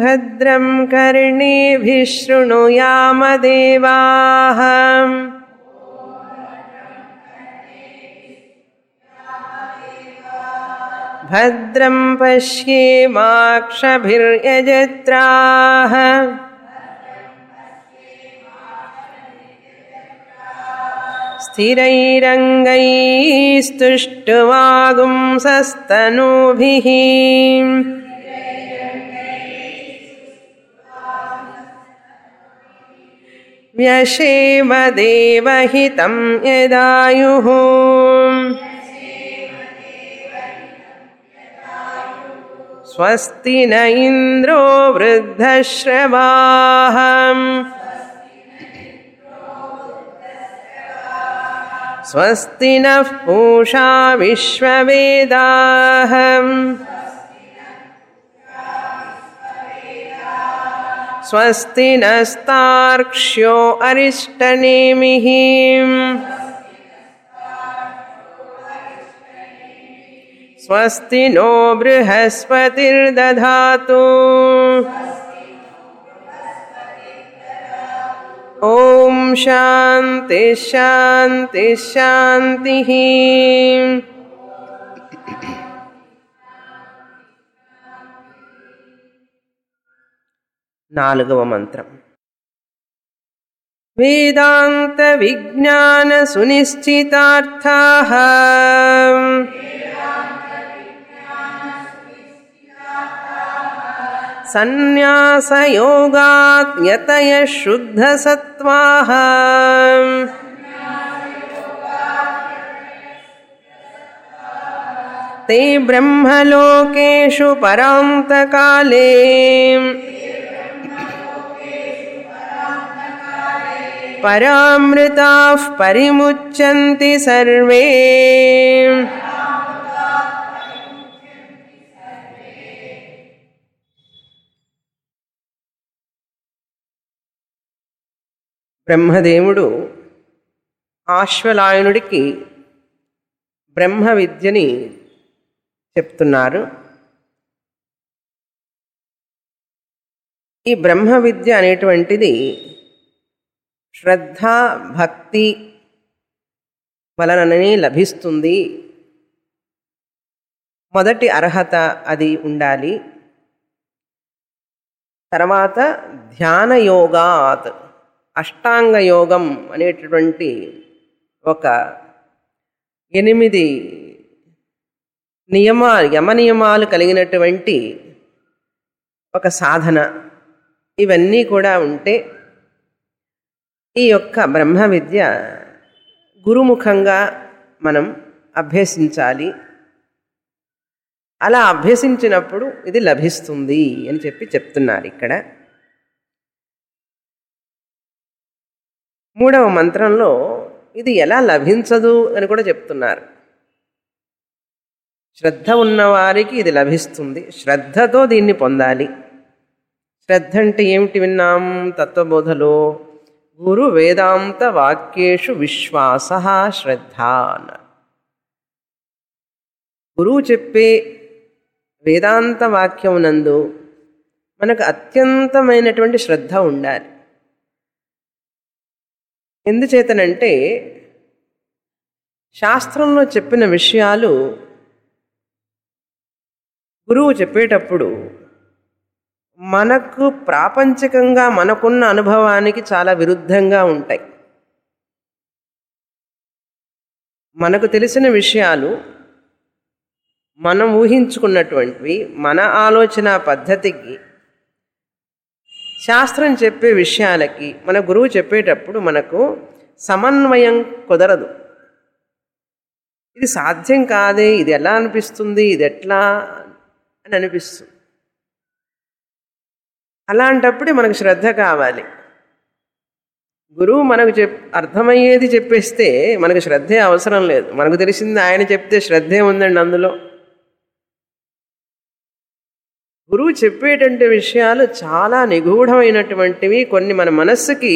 भद्रं कर्णेभिः शृणुयामदेवाः भद्रं पश्येमाक्षभिर्यजत्राः स्थिरैरङ्गैस्तुष्टुवागुंसस्तनूभिः व्यशेमदेवहितं यदायुः स्वस्ति न इन्द्रो वृद्धश्रवाः स्वस्ति नः पूषा विश्ववेदाः स्वस्ति नस्तार्क्ष्यो अरिष्टनेमिः स्वस्ति नो बृहस्पतिर्दधातु ॐ शान्ति शान्ति शान्तिः నాలుగవ మంత్రం వేదాంత విజ్ఞాన సునిశ్చితార్థా సన్యాసయోగాత్ యతయ శుద్ధసత్వాః ते ब्रह्मलोकेषु परान्तकाले परामृताः परिमुच्यन्ति सर्वे బ్రహ్మదేవుడు ఆశ్వలాయనుడికి బ్రహ్మ విద్యని చెప్తున్నారు ఈ బ్రహ్మ విద్య అనేటువంటిది శ్రద్ధ భక్తి వలననే లభిస్తుంది మొదటి అర్హత అది ఉండాలి తర్వాత ధ్యాన యోగాత్ అష్టాంగ యోగం అనేటటువంటి ఒక ఎనిమిది నియమ యమ నియమాలు కలిగినటువంటి ఒక సాధన ఇవన్నీ కూడా ఉంటే ఈ యొక్క బ్రహ్మ విద్య గురుముఖంగా మనం అభ్యసించాలి అలా అభ్యసించినప్పుడు ఇది లభిస్తుంది అని చెప్పి చెప్తున్నారు ఇక్కడ మూడవ మంత్రంలో ఇది ఎలా లభించదు అని కూడా చెప్తున్నారు శ్రద్ధ ఉన్నవారికి ఇది లభిస్తుంది శ్రద్ధతో దీన్ని పొందాలి శ్రద్ధ అంటే ఏమిటి విన్నాం తత్వబోధలో గురు వేదాంత వాక్యేషు విశ్వాస శ్రద్ధ అన్నారు గురువు చెప్పే వేదాంత వాక్యం నందు మనకు అత్యంతమైనటువంటి శ్రద్ధ ఉండాలి ఎందుచేతనంటే శాస్త్రంలో చెప్పిన విషయాలు గురువు చెప్పేటప్పుడు మనకు ప్రాపంచికంగా మనకున్న అనుభవానికి చాలా విరుద్ధంగా ఉంటాయి మనకు తెలిసిన విషయాలు మనం ఊహించుకున్నటువంటివి మన ఆలోచన పద్ధతికి శాస్త్రం చెప్పే విషయాలకి మన గురువు చెప్పేటప్పుడు మనకు సమన్వయం కుదరదు ఇది సాధ్యం కాదే ఇది ఎలా అనిపిస్తుంది ఇది ఎట్లా అని అనిపిస్తుంది అలాంటప్పుడే మనకు శ్రద్ధ కావాలి గురువు మనకు చెప్ అర్థమయ్యేది చెప్పేస్తే మనకు శ్రద్ధే అవసరం లేదు మనకు తెలిసింది ఆయన చెప్తే శ్రద్ధే ఉందండి అందులో గురువు చెప్పేటువంటి విషయాలు చాలా నిగూఢమైనటువంటివి కొన్ని మన మనస్సుకి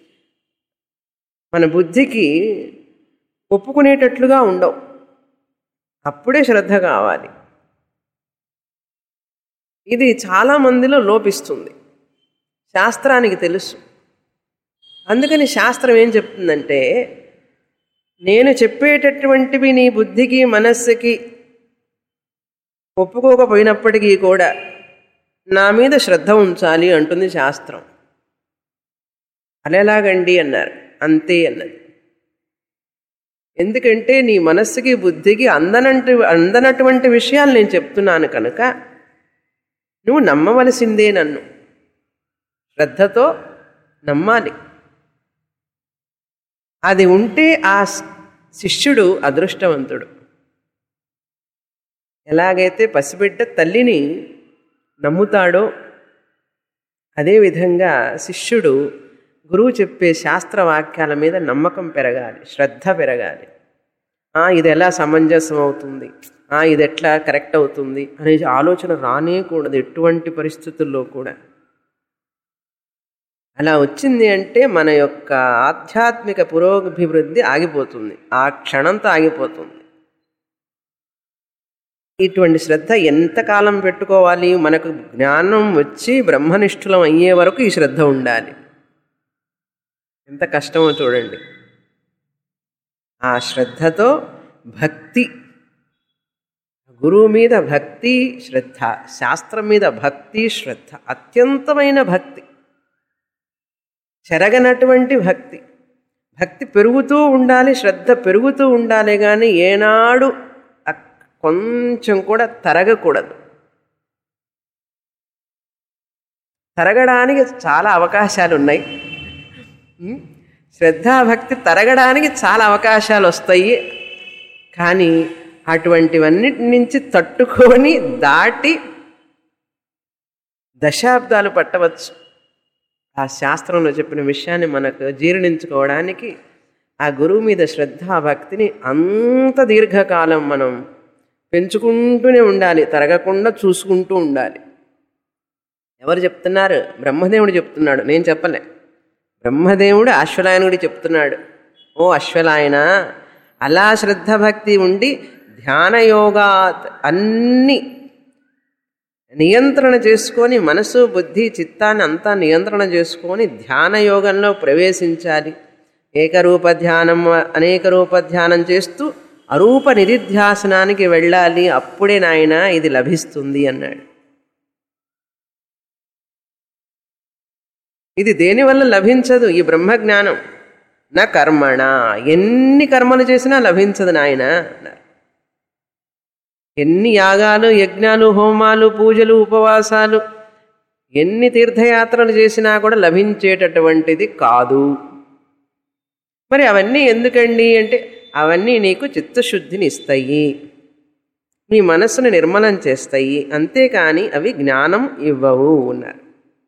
మన బుద్ధికి ఒప్పుకునేటట్లుగా ఉండవు అప్పుడే శ్రద్ధ కావాలి ఇది చాలా మందిలో లోపిస్తుంది శాస్త్రానికి తెలుసు అందుకని శాస్త్రం ఏం చెప్తుందంటే నేను చెప్పేటటువంటివి నీ బుద్ధికి మనస్సుకి ఒప్పుకోకపోయినప్పటికీ కూడా నా మీద శ్రద్ధ ఉంచాలి అంటుంది శాస్త్రం అలెలాగండి అన్నారు అంతే అన్నది ఎందుకంటే నీ మనస్సుకి బుద్ధికి అందనంటి అందనటువంటి విషయాలు నేను చెప్తున్నాను కనుక నువ్వు నమ్మవలసిందే నన్ను శ్రద్ధతో నమ్మాలి అది ఉంటే ఆ శిష్యుడు అదృష్టవంతుడు ఎలాగైతే పసిబిడ్డ తల్లిని నమ్ముతాడో అదేవిధంగా శిష్యుడు గురువు చెప్పే శాస్త్రవాక్యాల మీద నమ్మకం పెరగాలి శ్రద్ధ పెరగాలి ఇది ఎలా సమంజసం అవుతుంది ఇది ఎట్లా కరెక్ట్ అవుతుంది అనే ఆలోచన రానేకూడదు ఎటువంటి పరిస్థితుల్లో కూడా అలా వచ్చింది అంటే మన యొక్క ఆధ్యాత్మిక పురోభివృద్ధి ఆగిపోతుంది ఆ క్షణంతో ఆగిపోతుంది ఇటువంటి శ్రద్ధ ఎంతకాలం పెట్టుకోవాలి మనకు జ్ఞానం వచ్చి బ్రహ్మనిష్ఠులం అయ్యే వరకు ఈ శ్రద్ధ ఉండాలి ఎంత కష్టమో చూడండి ఆ శ్రద్ధతో భక్తి గురువు మీద భక్తి శ్రద్ధ శాస్త్రం మీద భక్తి శ్రద్ధ అత్యంతమైన భక్తి చెరగనటువంటి భక్తి భక్తి పెరుగుతూ ఉండాలి శ్రద్ధ పెరుగుతూ ఉండాలి కానీ ఏనాడు కొంచెం కూడా తరగకూడదు తరగడానికి చాలా అవకాశాలు ఉన్నాయి శ్రద్ధాభక్తి తరగడానికి చాలా అవకాశాలు వస్తాయి కానీ అటువంటివన్నిటి నుంచి తట్టుకొని దాటి దశాబ్దాలు పట్టవచ్చు ఆ శాస్త్రంలో చెప్పిన విషయాన్ని మనకు జీర్ణించుకోవడానికి ఆ గురువు మీద శ్రద్ధాభక్తిని అంత దీర్ఘకాలం మనం పెంచుకుంటూనే ఉండాలి తరగకుండా చూసుకుంటూ ఉండాలి ఎవరు చెప్తున్నారు బ్రహ్మదేవుడు చెప్తున్నాడు నేను చెప్పలే బ్రహ్మదేవుడు అశ్వలాయనుడి చెప్తున్నాడు ఓ అశ్వలాయన అలా శ్రద్ధభక్తి ఉండి ధ్యానయోగా అన్ని నియంత్రణ చేసుకొని మనసు బుద్ధి చిత్తాన్ని అంతా నియంత్రణ చేసుకొని ధ్యాన యోగంలో ప్రవేశించాలి ఏకరూప ధ్యానం అనేక రూప ధ్యానం చేస్తూ అరూప నిధిధ్యాసనానికి వెళ్ళాలి అప్పుడే నాయన ఇది లభిస్తుంది అన్నాడు ఇది దేనివల్ల లభించదు ఈ బ్రహ్మజ్ఞానం నా కర్మణ ఎన్ని కర్మలు చేసినా లభించదు నాయన అన్నారు ఎన్ని యాగాలు యజ్ఞాలు హోమాలు పూజలు ఉపవాసాలు ఎన్ని తీర్థయాత్రలు చేసినా కూడా లభించేటటువంటిది కాదు మరి అవన్నీ ఎందుకండి అంటే అవన్నీ నీకు చిత్తశుద్ధిని ఇస్తాయి నీ మనస్సును నిర్మలం చేస్తాయి అంతేకాని అవి జ్ఞానం ఇవ్వవు అన్నారు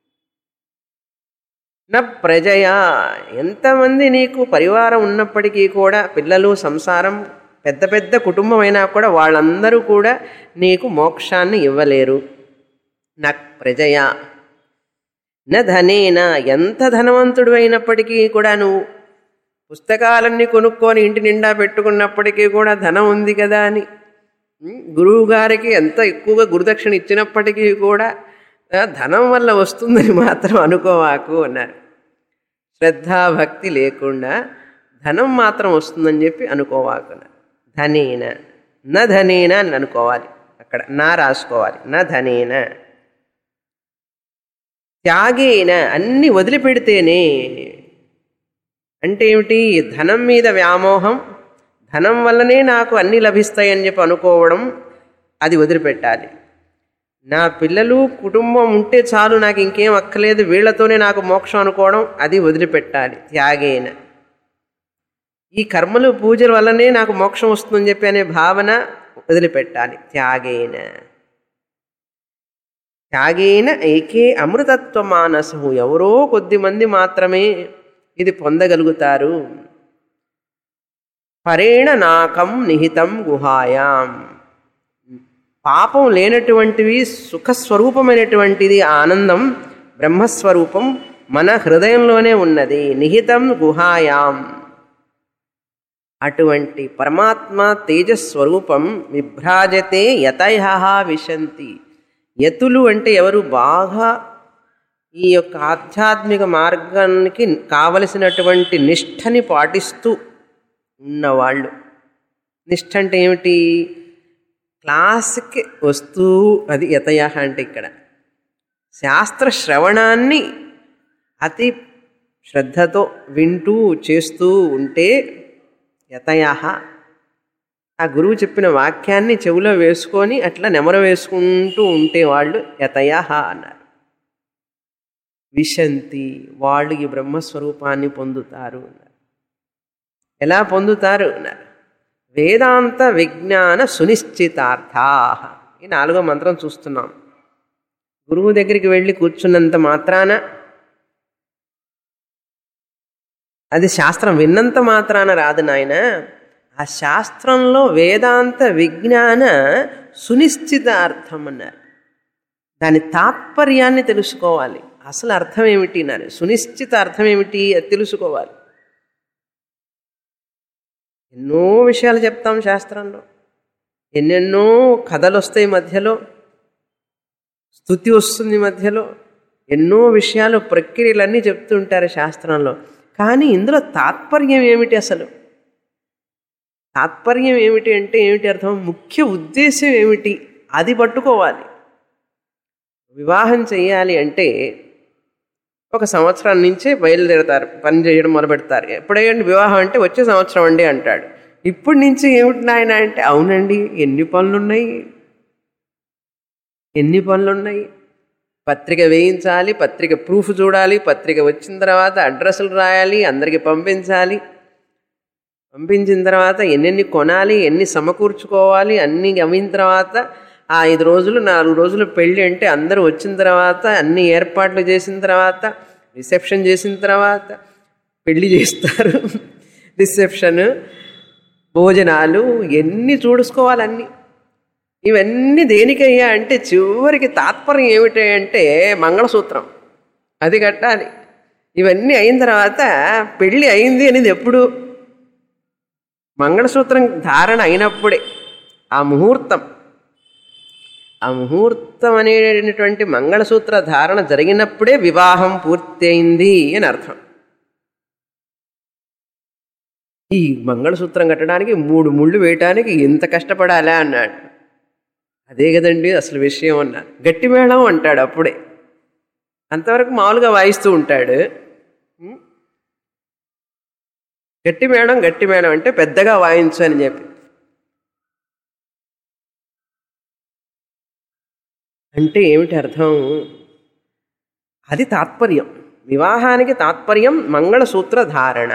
నా ప్రజయా ఎంతమంది నీకు పరివారం ఉన్నప్పటికీ కూడా పిల్లలు సంసారం పెద్ద పెద్ద కుటుంబం అయినా కూడా వాళ్ళందరూ కూడా నీకు మోక్షాన్ని ఇవ్వలేరు నా ప్రజయా న ధనేన ఎంత ధనవంతుడు అయినప్పటికీ కూడా నువ్వు పుస్తకాలన్నీ కొనుక్కొని ఇంటి నిండా పెట్టుకున్నప్పటికీ కూడా ధనం ఉంది కదా అని గురువు గారికి ఎంత ఎక్కువగా గురుదక్షిణ ఇచ్చినప్పటికీ కూడా ధనం వల్ల వస్తుందని మాత్రం అనుకోవాకు అన్నారు శ్రద్ధాభక్తి లేకుండా ధనం మాత్రం వస్తుందని చెప్పి అనుకోవాకు ధనేన న ధనేన అని అనుకోవాలి అక్కడ నా రాసుకోవాలి నా ధనేన త్యాగేన అన్ని వదిలిపెడితేనే అంటే ఏమిటి ధనం మీద వ్యామోహం ధనం వల్లనే నాకు అన్నీ లభిస్తాయని చెప్పి అనుకోవడం అది వదిలిపెట్టాలి నా పిల్లలు కుటుంబం ఉంటే చాలు నాకు ఇంకేం అక్కలేదు వీళ్లతోనే నాకు మోక్షం అనుకోవడం అది వదిలిపెట్టాలి త్యాగేన ఈ కర్మలు పూజల వల్లనే నాకు మోక్షం వస్తుందని చెప్పి అనే భావన వదిలిపెట్టాలి త్యాగేన త్యాగేన ఏకే అమృతత్వ మానసు ఎవరో కొద్ది మంది మాత్రమే ఇది పొందగలుగుతారు పరేణ నాకం నిహితం గుహాయాం పాపం లేనటువంటివి సుఖస్వరూపమైనటువంటిది ఆనందం బ్రహ్మస్వరూపం మన హృదయంలోనే ఉన్నది నిహితం గుహాయాం అటువంటి పరమాత్మ తేజస్వరూపం విభ్రాజతే యతయ విశంతి యతులు అంటే ఎవరు బాగా ఈ యొక్క ఆధ్యాత్మిక మార్గానికి కావలసినటువంటి నిష్ఠని పాటిస్తూ ఉన్నవాళ్ళు నిష్ఠ అంటే ఏమిటి క్లాస్కి వస్తూ అది యతయ అంటే ఇక్కడ శాస్త్ర శ్రవణాన్ని అతి శ్రద్ధతో వింటూ చేస్తూ ఉంటే యతయ ఆ గురువు చెప్పిన వాక్యాన్ని చెవిలో వేసుకొని అట్లా నెమర వేసుకుంటూ ఉంటే వాళ్ళు యతయ అన్నారు విశంతి వాళ్ళు ఈ బ్రహ్మస్వరూపాన్ని పొందుతారు అన్నారు ఎలా పొందుతారు అన్నారు వేదాంత విజ్ఞాన సునిశ్చితార్థా ఈ నాలుగో మంత్రం చూస్తున్నాం గురువు దగ్గరికి వెళ్ళి కూర్చున్నంత మాత్రాన అది శాస్త్రం విన్నంత మాత్రాన రాదు నాయన ఆ శాస్త్రంలో వేదాంత విజ్ఞాన సునిశ్చిత అర్థం అన్నారు దాని తాత్పర్యాన్ని తెలుసుకోవాలి అసలు అర్థం ఏమిటి అన్నారు సునిశ్చిత అర్థం ఏమిటి అది తెలుసుకోవాలి ఎన్నో విషయాలు చెప్తాం శాస్త్రంలో ఎన్నెన్నో కథలు వస్తాయి మధ్యలో స్థుతి వస్తుంది మధ్యలో ఎన్నో విషయాలు ప్రక్రియలన్నీ చెప్తుంటారు శాస్త్రంలో కానీ ఇందులో తాత్పర్యం ఏమిటి అసలు తాత్పర్యం ఏమిటి అంటే ఏమిటి అర్థం ముఖ్య ఉద్దేశం ఏమిటి అది పట్టుకోవాలి వివాహం చేయాలి అంటే ఒక సంవత్సరం నుంచే బయలుదేరతారు పని చేయడం మొదలుపెడతారు ఎప్పుడేంటి వివాహం అంటే వచ్చే సంవత్సరం అండి అంటాడు ఇప్పటి నుంచి ఏమిటి నాయన అంటే అవునండి ఎన్ని పనులున్నాయి ఎన్ని పనులున్నాయి పత్రిక వేయించాలి పత్రిక ప్రూఫ్ చూడాలి పత్రిక వచ్చిన తర్వాత అడ్రస్లు రాయాలి అందరికి పంపించాలి పంపించిన తర్వాత ఎన్నెన్ని కొనాలి ఎన్ని సమకూర్చుకోవాలి అన్ని గమిన తర్వాత ఆ ఐదు రోజులు నాలుగు రోజులు పెళ్ళి అంటే అందరూ వచ్చిన తర్వాత అన్ని ఏర్పాట్లు చేసిన తర్వాత రిసెప్షన్ చేసిన తర్వాత పెళ్ళి చేస్తారు రిసెప్షన్ భోజనాలు ఎన్ని చూడుకోవాలి అన్నీ ఇవన్నీ దేనికయ్యా అంటే చివరికి తాత్పర్యం ఏమిటి అంటే మంగళసూత్రం అది కట్టాలి ఇవన్నీ అయిన తర్వాత పెళ్ళి అయింది అనేది ఎప్పుడు మంగళసూత్రం ధారణ అయినప్పుడే ఆ ముహూర్తం ఆ ముహూర్తం అనేటటువంటి మంగళసూత్ర ధారణ జరిగినప్పుడే వివాహం పూర్తయింది అని అర్థం ఈ మంగళసూత్రం కట్టడానికి మూడు ముళ్ళు వేయటానికి ఎంత కష్టపడాలా అన్నాడు అదే కదండి అసలు విషయం అన్నారు గట్టి మేళం అంటాడు అప్పుడే అంతవరకు మామూలుగా వాయిస్తూ ఉంటాడు ఉం? గట్టి మేళం గట్టి మేళం అంటే పెద్దగా వాయించు అని చెప్పి అంటే ఏమిటి అర్థం అది తాత్పర్యం వివాహానికి తాత్పర్యం మంగళసూత్ర ధారణ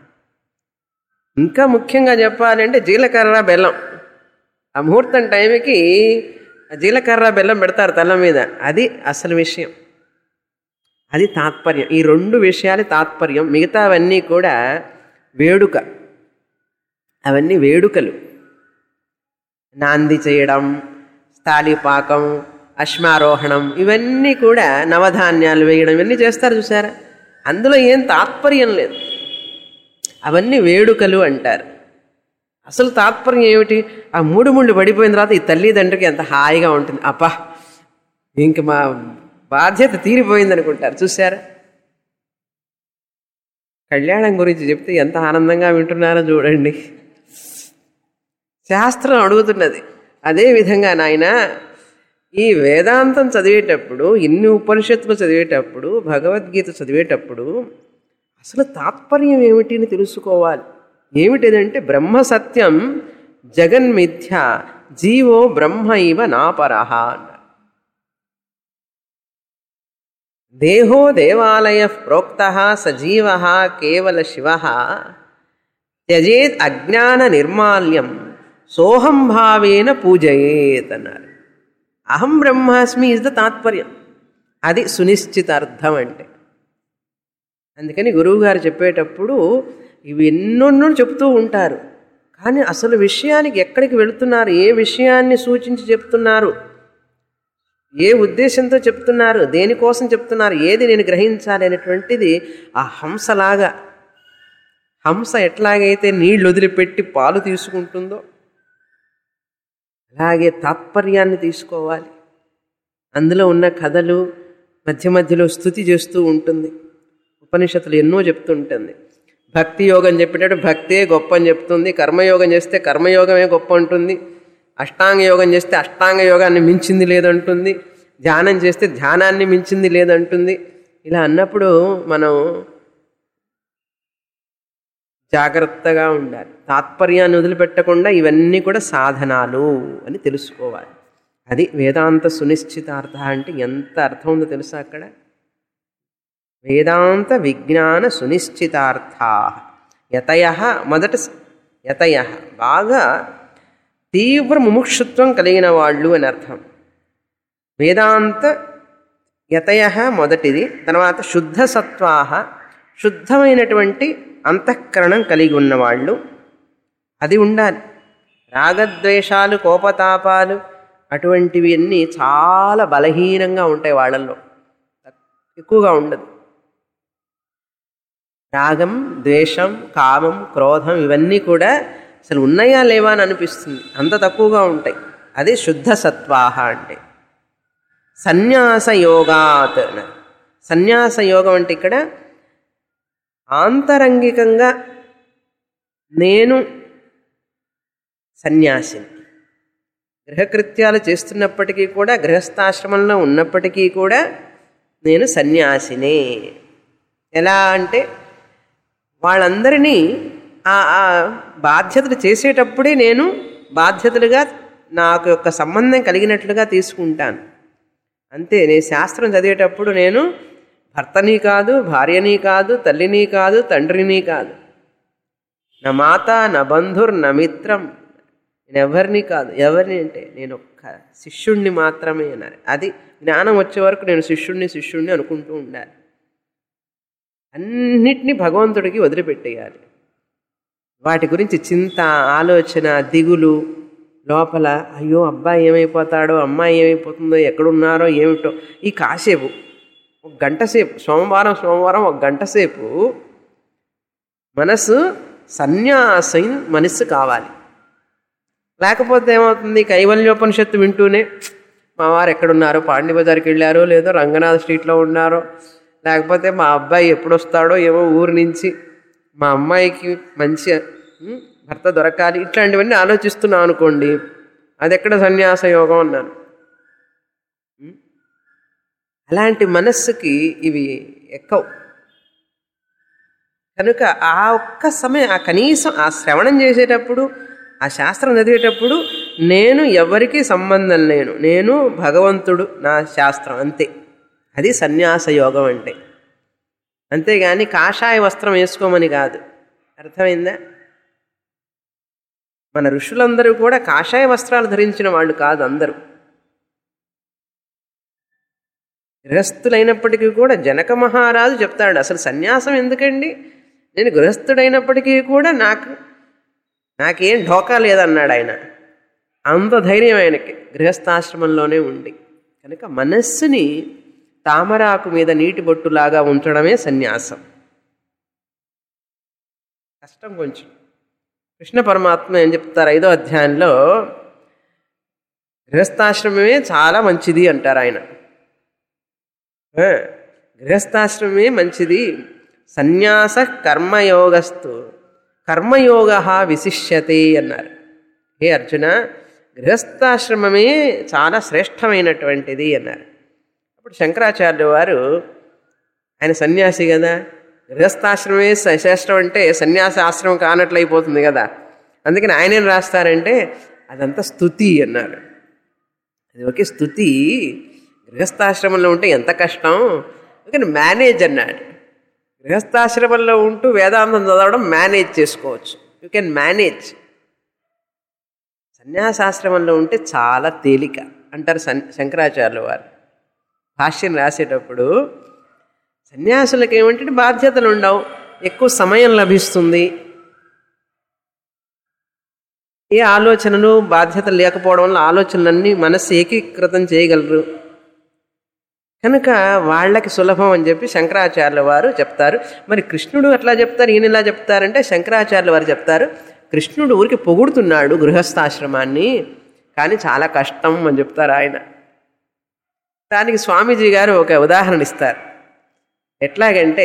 ఇంకా ముఖ్యంగా చెప్పాలంటే జీలకర్ర బెల్లం ఆ ముహూర్తం టైంకి ఆ జీలకర్ర బెల్లం పెడతారు తల మీద అది అసలు విషయం అది తాత్పర్యం ఈ రెండు విషయాలు తాత్పర్యం మిగతావన్నీ కూడా వేడుక అవన్నీ వేడుకలు నాంది చేయడం స్థాళీపాకం అశ్మారోహణం ఇవన్నీ కూడా నవధాన్యాలు వేయడం ఇవన్నీ చేస్తారు చూసారా అందులో ఏం తాత్పర్యం లేదు అవన్నీ వేడుకలు అంటారు అసలు తాత్పర్యం ఏమిటి ఆ మూడు ముళ్ళు పడిపోయిన తర్వాత ఈ తల్లిదండ్రికి ఎంత హాయిగా ఉంటుంది అబ్బా ఇంక మా బాధ్యత తీరిపోయింది అనుకుంటారు చూసారా కళ్యాణం గురించి చెప్తే ఎంత ఆనందంగా వింటున్నారో చూడండి శాస్త్రం అడుగుతున్నది అదే విధంగా నాయన ఈ వేదాంతం చదివేటప్పుడు ఇన్ని ఉపనిషత్తులు చదివేటప్పుడు భగవద్గీత చదివేటప్పుడు అసలు తాత్పర్యం ఏమిటి అని తెలుసుకోవాలి ఏమిటిదంటే బ్రహ్మ సత్యం జగన్మిథ్య జీవో బ్రహ్మ ఇవ నాపరహ అన్నారు దేహో దేవాలయ ప్రోక్త సజీవ కేవల శివ త్యజేత్ అజ్ఞాన నిర్మాల్యం సోహం భావేన పూజయేత్ అన్నారు అహం బ్రహ్మాస్మి ఇస్ ద తాత్పర్యం అది సునిశ్చిత అర్థం అంటే అందుకని గురువుగారు చెప్పేటప్పుడు ఇవి ఎన్నెన్నో చెప్తూ ఉంటారు కానీ అసలు విషయానికి ఎక్కడికి వెళుతున్నారు ఏ విషయాన్ని సూచించి చెప్తున్నారు ఏ ఉద్దేశంతో చెప్తున్నారు దేనికోసం చెప్తున్నారు ఏది నేను గ్రహించాలి అనేటువంటిది ఆ హంసలాగా హంస ఎట్లాగైతే నీళ్ళు వదిలిపెట్టి పాలు తీసుకుంటుందో అలాగే తాత్పర్యాన్ని తీసుకోవాలి అందులో ఉన్న కథలు మధ్య మధ్యలో స్థుతి చేస్తూ ఉంటుంది ఉపనిషత్తులు ఎన్నో చెప్తుంటుంది భక్తి యోగం చెప్పేటప్పుడు భక్తే గొప్ప అని చెప్తుంది కర్మయోగం చేస్తే కర్మయోగమే గొప్ప ఉంటుంది అష్టాంగ యోగం చేస్తే అష్టాంగ యోగాన్ని మించింది లేదంటుంది ధ్యానం చేస్తే ధ్యానాన్ని మించింది లేదంటుంది ఇలా అన్నప్పుడు మనం జాగ్రత్తగా ఉండాలి తాత్పర్యాన్ని వదిలిపెట్టకుండా ఇవన్నీ కూడా సాధనాలు అని తెలుసుకోవాలి అది వేదాంత సునిశ్చితార్థ అంటే ఎంత అర్థం ఉందో తెలుసా అక్కడ వేదాంత విజ్ఞాన సునిశ్చితార్థా యతయ మొదట యతయ బాగా తీవ్ర ముముక్షుత్వం కలిగిన వాళ్ళు అని అర్థం వేదాంత యతయ మొదటిది తర్వాత శుద్ధ సత్వాహ శుద్ధమైనటువంటి అంతఃకరణం కలిగి ఉన్నవాళ్ళు అది ఉండాలి రాగద్వేషాలు కోపతాపాలు అటువంటివి అన్నీ చాలా బలహీనంగా ఉంటాయి వాళ్ళల్లో ఎక్కువగా ఉండదు రాగం ద్వేషం కామం క్రోధం ఇవన్నీ కూడా అసలు ఉన్నాయా లేవా అని అనిపిస్తుంది అంత తక్కువగా ఉంటాయి అదే శుద్ధ సత్వాహ అంటే సన్యాస యోగాత్ అన్నారు. సన్యాస యోగం అంటే ఇక్కడ ఆంతరంగికంగా నేను సన్యాసిని గృహకృత్యాలు చేస్తున్నప్పటికీ కూడా గృహస్థాశ్రమంలో ఉన్నప్పటికీ కూడా నేను సన్యాసినే ఎలా అంటే వాళ్ళందరినీ ఆ ఆ బాధ్యతలు చేసేటప్పుడే నేను బాధ్యతలుగా నాకు యొక్క సంబంధం కలిగినట్లుగా తీసుకుంటాను అంతే నేను శాస్త్రం చదివేటప్పుడు నేను భర్తని కాదు భార్యని కాదు తల్లిని కాదు తండ్రిని కాదు నా మాత నా బంధుర్ నా మిత్రం నేను ఎవరిని కాదు ఎవరిని అంటే నేను ఒక్క శిష్యుణ్ణి మాత్రమే అన్నారు అది జ్ఞానం వచ్చే వరకు నేను శిష్యుణ్ణి శిష్యుణ్ణి అనుకుంటూ ఉండాలి అన్నిటినీ భగవంతుడికి వదిలిపెట్టేయాలి వాటి గురించి చింత ఆలోచన దిగులు లోపల అయ్యో అబ్బాయి ఏమైపోతాడో అమ్మాయి ఏమైపోతుందో ఎక్కడున్నారో ఏమిటో ఈ కాసేపు ఒక గంట సేపు సోమవారం సోమవారం ఒక గంట సేపు మనసు సన్యాసం మనస్సు కావాలి లేకపోతే ఏమవుతుంది కైవల్యోపనిషత్తు వింటూనే మా వారు ఎక్కడున్నారో పాండి బజార్కి వెళ్ళారో లేదో రంగనాథ్ స్ట్రీట్లో ఉన్నారో లేకపోతే మా అబ్బాయి ఎప్పుడు వస్తాడో ఏమో ఊరు నుంచి మా అమ్మాయికి మంచి ఉం, భర్త దొరకాలి ఇట్లాంటివన్నీ ఆలోచిస్తున్నాం అనుకోండి అది ఎక్కడ సన్యాస యోగం అన్నాను ఉం? అలాంటి మనస్సుకి ఇవి ఎక్కవు కనుక ఆ ఒక్క సమయం ఆ కనీసం ఆ శ్రవణం చేసేటప్పుడు ఆ శాస్త్రం చదివేటప్పుడు నేను ఎవరికి సంబంధం లేను నేను భగవంతుడు నా శాస్త్రం అంతే అది సన్యాస యోగం అంటే అంతేగాని కాషాయ వస్త్రం వేసుకోమని కాదు అర్థమైందా మన ఋషులందరూ కూడా కాషాయ వస్త్రాలు ధరించిన వాళ్ళు కాదు అందరూ గృహస్థులైనప్పటికీ కూడా జనక మహారాజు చెప్తాడు అసలు సన్యాసం ఎందుకండి నేను గృహస్థుడైనప్పటికీ కూడా నాకు నాకేం ఢోకా లేదన్నాడు ఆయన అంత ధైర్యం ఆయనకి గృహస్థాశ్రమంలోనే ఉండి కనుక మనస్సుని తామరాకు మీద నీటి బొట్టులాగా ఉంచడమే సన్యాసం కష్టం కొంచెం కృష్ణ పరమాత్మ ఏం చెప్తారు ఐదో అధ్యాయంలో గృహస్థాశ్రమమే చాలా మంచిది అంటారు ఆయన ఆ, గృహస్థాశ్రమమే మంచిది సన్యాస కర్మయోగస్తు కర్మయోగ విశిష్యతే అన్నారు హే అర్జున గృహస్థాశ్రమమే చాలా శ్రేష్టమైనటువంటిది అన్నారు అప్పుడు శంకరాచార్యులు వారు ఆయన సన్యాసి కదా గృహస్థాశ్రమే స- శ్రేష్టం అంటే సన్యాస ఆశ్రమం కానట్లయిపోతుంది కదా అందుకని ఆయన ఏం రాస్తారంటే అదంతా స్థుతి అన్నారు అది ఒకే స్థుతి గృహస్థాశ్రమంలో ఉంటే ఎంత కష్టం అందుకని మేనేజ్ అన్నాడు గృహస్థాశ్రమంలో ఉంటూ వేదాంతం చదవడం మేనేజ్ చేసుకోవచ్చు యూ కెన్ మేనేజ్ సన్యాసాశ్రమంలో ఉంటే చాలా తేలిక అంటారు సన్ శంకరాచార్యుల వారు భాష్యం రాసేటప్పుడు సన్యాసులకు ఏమంటే బాధ్యతలు ఉండవు ఎక్కువ సమయం లభిస్తుంది ఏ ఆలోచనలు బాధ్యతలు లేకపోవడం వల్ల ఆలోచనలన్నీ మనస్సు ఏకీకృతం చేయగలరు కనుక వాళ్ళకి సులభం అని చెప్పి శంకరాచార్యుల వారు చెప్తారు మరి కృష్ణుడు అట్లా చెప్తారు ఈయన ఇలా చెప్తారంటే శంకరాచార్యుల వారు చెప్తారు కృష్ణుడు ఊరికి పొగుడుతున్నాడు గృహస్థాశ్రమాన్ని కానీ చాలా కష్టం అని చెప్తారు ఆయన దానికి స్వామీజీ గారు ఒక ఉదాహరణ ఇస్తారు ఎట్లాగంటే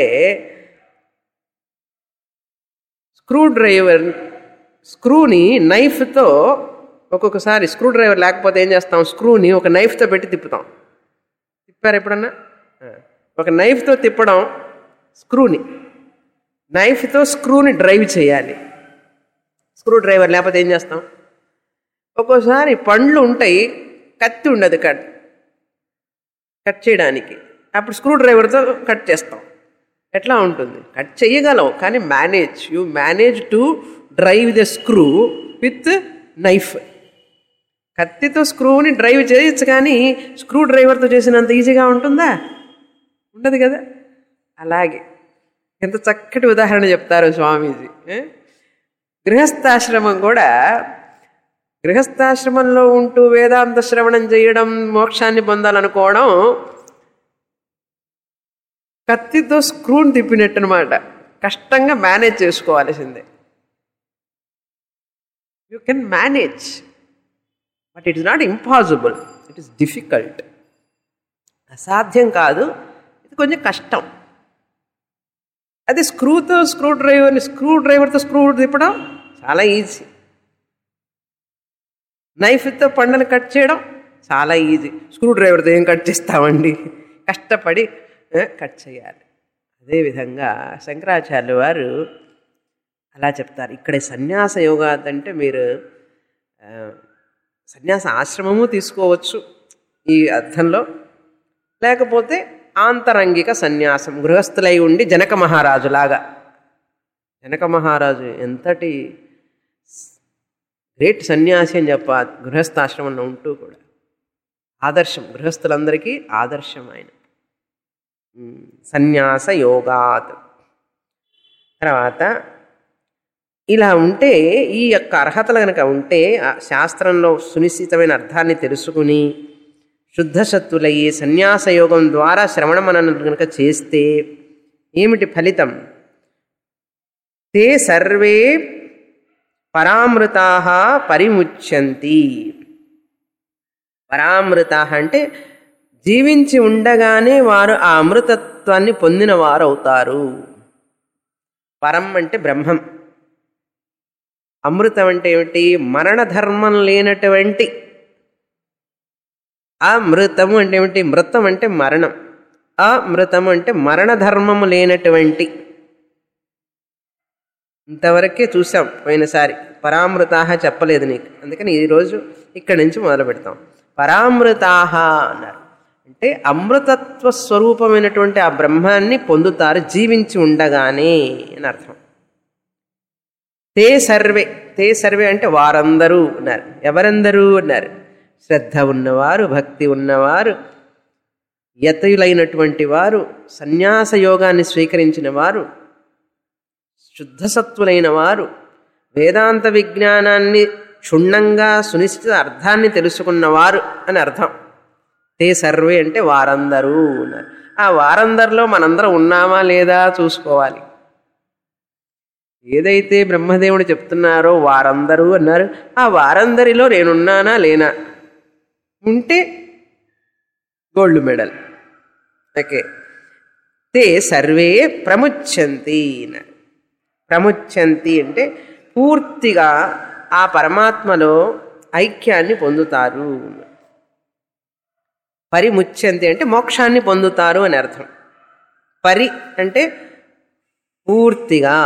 స్క్రూ డ్రైవర్ స్క్రూని నైఫ్తో ఒక్కొక్కసారి స్క్రూ డ్రైవర్ లేకపోతే ఏం చేస్తాం స్క్రూని ఒక నైఫ్తో పెట్టి తిప్పుతాం తిప్పారు ఎప్పుడన్నా ఆ. ఒక నైఫ్తో తిప్పడం స్క్రూని నైఫ్తో స్క్రూని డ్రైవ్ చేయాలి స్క్రూ డ్రైవర్ లేకపోతే ఏం చేస్తాం ఒక్కోసారి పండ్లు ఉంటాయి కత్తి ఉండదు కట్ కట్ చేయడానికి అప్పుడు స్క్రూ డ్రైవర్తో కట్ చేస్తాం ఎట్లా ఉంటుంది కట్ చేయగలం కానీ manage you manage to drive the screw with knife కత్తితో స్క్రూని డ్రైవ్ చేయొచ్చు కానీ స్క్రూ డ్రైవర్తో చేసినంత ఈజీగా ఉంటుందా ఉండదు కదా అలాగే ఎంత చక్కటి ఉదాహరణ చెప్తారు స్వామీజీ ఏ? గృహస్థాశ్రమం కూడా గృహస్థాశ్రమంలో ఉంటూ వేదాంత శ్రవణం చేయడం మోక్షాన్ని పొందాలనుకోవడం కత్తితో స్క్రూని తిప్పినట్టు అనమాట కష్టంగా మేనేజ్ చేసుకోవాల్సిందే you can manage but it is not impossible it is difficult అసాధ్యం కాదు ఇది కొంచెం కష్టం అది స్క్రూతో స్క్రూ డ్రైవర్ని స్క్రూ డ్రైవర్తో స్క్రూ తిప్పడం చాలా ఈజీ నైఫ్తో పండును కట్ చేయడం చాలా ఈజీ స్క్రూ డ్రైవర్తో ఏం కట్ చేస్తామండి కష్టపడి ఆ, కట్ చేయాలి అదేవిధంగా శంకరాచార్యులు వారు అలా చెప్తారు ఇక్కడ సన్యాస యోగా అంటే మీరు ఆ, సన్యాస ఆశ్రమము తీసుకోవచ్చు ఈ అర్థంలో లేకపోతే ఆంతరంగిక సన్యాసం గృహస్థులై ఉండి జనక మహారాజులాగా జనక మహారాజు ఎంతటి గ్రేట్ సన్యాసి అని చెప్ప గృహస్థాశ్రమంలో ఉంటూ కూడా ఆదర్శం గృహస్థులందరికీ ఆదర్శం ఆయన ఉమ్, సన్యాస యోగాత్ తర్వాత ఇలా ఉంటే ఈ యొక్క అర్హతలు కనుక ఉంటే ఆ శాస్త్రంలో సునిశ్చితమైన అర్థాన్ని తెలుసుకుని శుద్ధసత్తులయ్యి సన్యాస యోగం ద్వారా శ్రవణ మననం కనుక చేస్తే ఏమిటి ఫలితం తే సర్వే పరామృతా పరిముచ్యంతి పరామృత అంటే జీవించి ఉండగానే వారు ఆ అమృతత్వాన్ని పొందిన వారు అవుతారు పరం అంటే బ్రహ్మం అమృతం అంటే ఏమిటి మరణ ధర్మం లేనటువంటి అమృతము అంటే ఏమిటి మృతం అంటే మరణం అమృతము అంటే మరణ ధర్మము లేనటువంటి ఇంతవరకే చూసాం పోయినసారి పరామృతాహ చెప్పలేదు నీకు అందుకని ఈరోజు ఇక్కడి నుంచి మొదలు పెడతాం పరామృతాహ అన్నారు అంటే అమృతత్వ స్వరూపమైనటువంటి ఆ బ్రహ్మాన్ని పొందుతారు జీవించి ఉండగానే అని అర్థం తే సర్వే తే సర్వే అంటే వారందరూ ఉన్నారు ఎవరందరూ ఉన్నారు శ్రద్ధ ఉన్నవారు భక్తి ఉన్నవారు యతయులైనటువంటి వారు సన్యాస యోగాన్ని స్వీకరించిన వారు శుద్ధసత్వులైన వారు వేదాంత విజ్ఞానాన్ని క్షుణ్ణంగా సునిశ్చిత అర్థాన్ని తెలుసుకున్నవారు అని అర్థం తే సర్వే అంటే వారందరూ ఉన్నారు ఆ వారందరిలో మనందరం ఉన్నామా లేదా చూసుకోవాలి ఏదైతే బ్రహ్మదేవుడు చెప్తున్నారో వారందరూ అన్నారు ఆ వారందరిలో నేనున్నానా లేనా ఉంటే గోల్డ్ మెడల్ ఓకే తే సర్వే ప్రముచ్యంతి అన్నారు ప్రముచ్యంతి అంటే పూర్తిగా ఆ పరమాత్మలో ఐక్యాన్ని పొందుతారు పరిముచ్యంతి అంటే మోక్షాన్ని పొందుతారు అని అర్థం పరి అంటే పూర్తిగా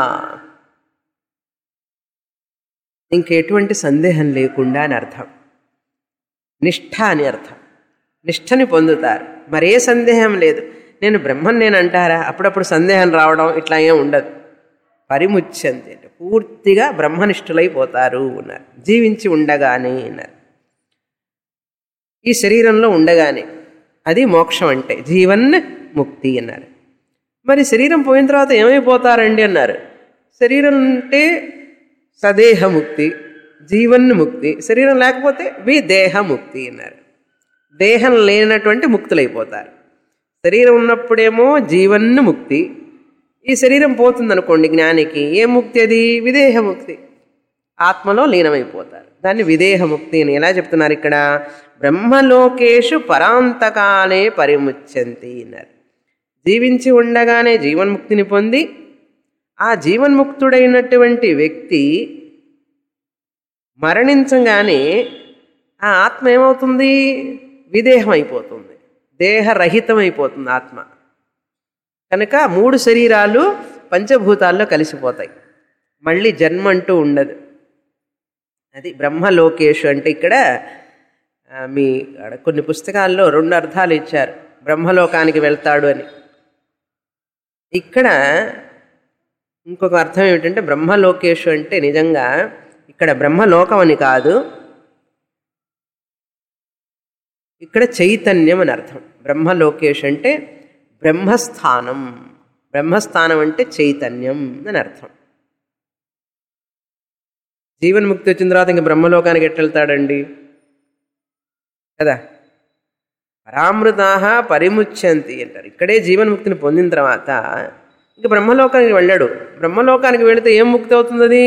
ఇంకెటువంటి సందేహం లేకుండా అని అర్థం నిష్ఠ అని అర్థం నిష్ఠని పొందుతారు మరే సందేహం లేదు నేను బ్రహ్మన్ నేను అంటారా అప్పుడప్పుడు సందేహం రావడం ఇట్లా ఏం ఉండదు పరిముచ్యంతి అంటే పూర్తిగా బ్రహ్మనిష్ఠులైపోతారు అన్నారు జీవించి ఉండగానే అన్నారు ఈ శరీరంలో ఉండగానే అది మోక్షం అంటే జీవన్ ముక్తి అన్నారు మరి శరీరం పోయిన తర్వాత ఏమైపోతారండి అన్నారు శరీరం అంటే సదేహముక్తి జీవన్ముక్తి శరీరం లేకపోతే విదేహముక్తి అన్నారు దేహం లేనటువంటి ముక్తులైపోతారు శరీరం ఉన్నప్పుడేమో జీవన్ను ముక్తి ఈ శరీరం పోతుందనుకోండి జ్ఞానికి ఏ ముక్తి అది విదేహముక్తి ఆత్మలో లీనమైపోతారు దాన్ని విదేహముక్తి అని ఎలా చెప్తున్నారు ఇక్కడ బ్రహ్మలోకేషు పరాంతకాలే పరిముచ్యంతి అన్నారు జీవించి ఉండగానే జీవన్ముక్తిని పొంది ఆ జీవన్ముక్తుడైనటువంటి వ్యక్తి మరణించగానే ఆ ఆత్మ ఏమవుతుంది విదేహం అయిపోతుంది దేహరహితం అయిపోతుంది ఆత్మ కనుక మూడు శరీరాలు పంచభూతాల్లో కలిసిపోతాయి మళ్ళీ జన్మ అంటూ ఉండదు అది బ్రహ్మలోకేషు అంటే ఇక్కడ ఆ, మీ ఆడ కొన్ని పుస్తకాల్లో రెండు అర్థాలు ఇచ్చారు బ్రహ్మలోకానికి వెళ్తాడు అని ఇక్కడ ఇంకొక అర్థం ఏమిటంటే బ్రహ్మలోకేషు అంటే నిజంగా ఇక్కడ బ్రహ్మలోకం అని కాదు ఇక్కడ చైతన్యం అని అర్థం బ్రహ్మలోకేష్ అంటే బ్రహ్మస్థానం బ్రహ్మస్థానం అంటే చైతన్యం అని అర్థం జీవన్ముక్తి వచ్చిన తర్వాత ఇంక బ్రహ్మలోకానికి ఎట్టెళ్తాడండి కదా పరామృతాహ పరిముచ్యంతి అంటారు ఇక్కడే జీవన్ముక్తిని పొందిన తర్వాత ఇంక బ్రహ్మలోకానికి వెళ్ళాడు బ్రహ్మలోకానికి వెళితే ఏం ముక్తి అవుతుంది అది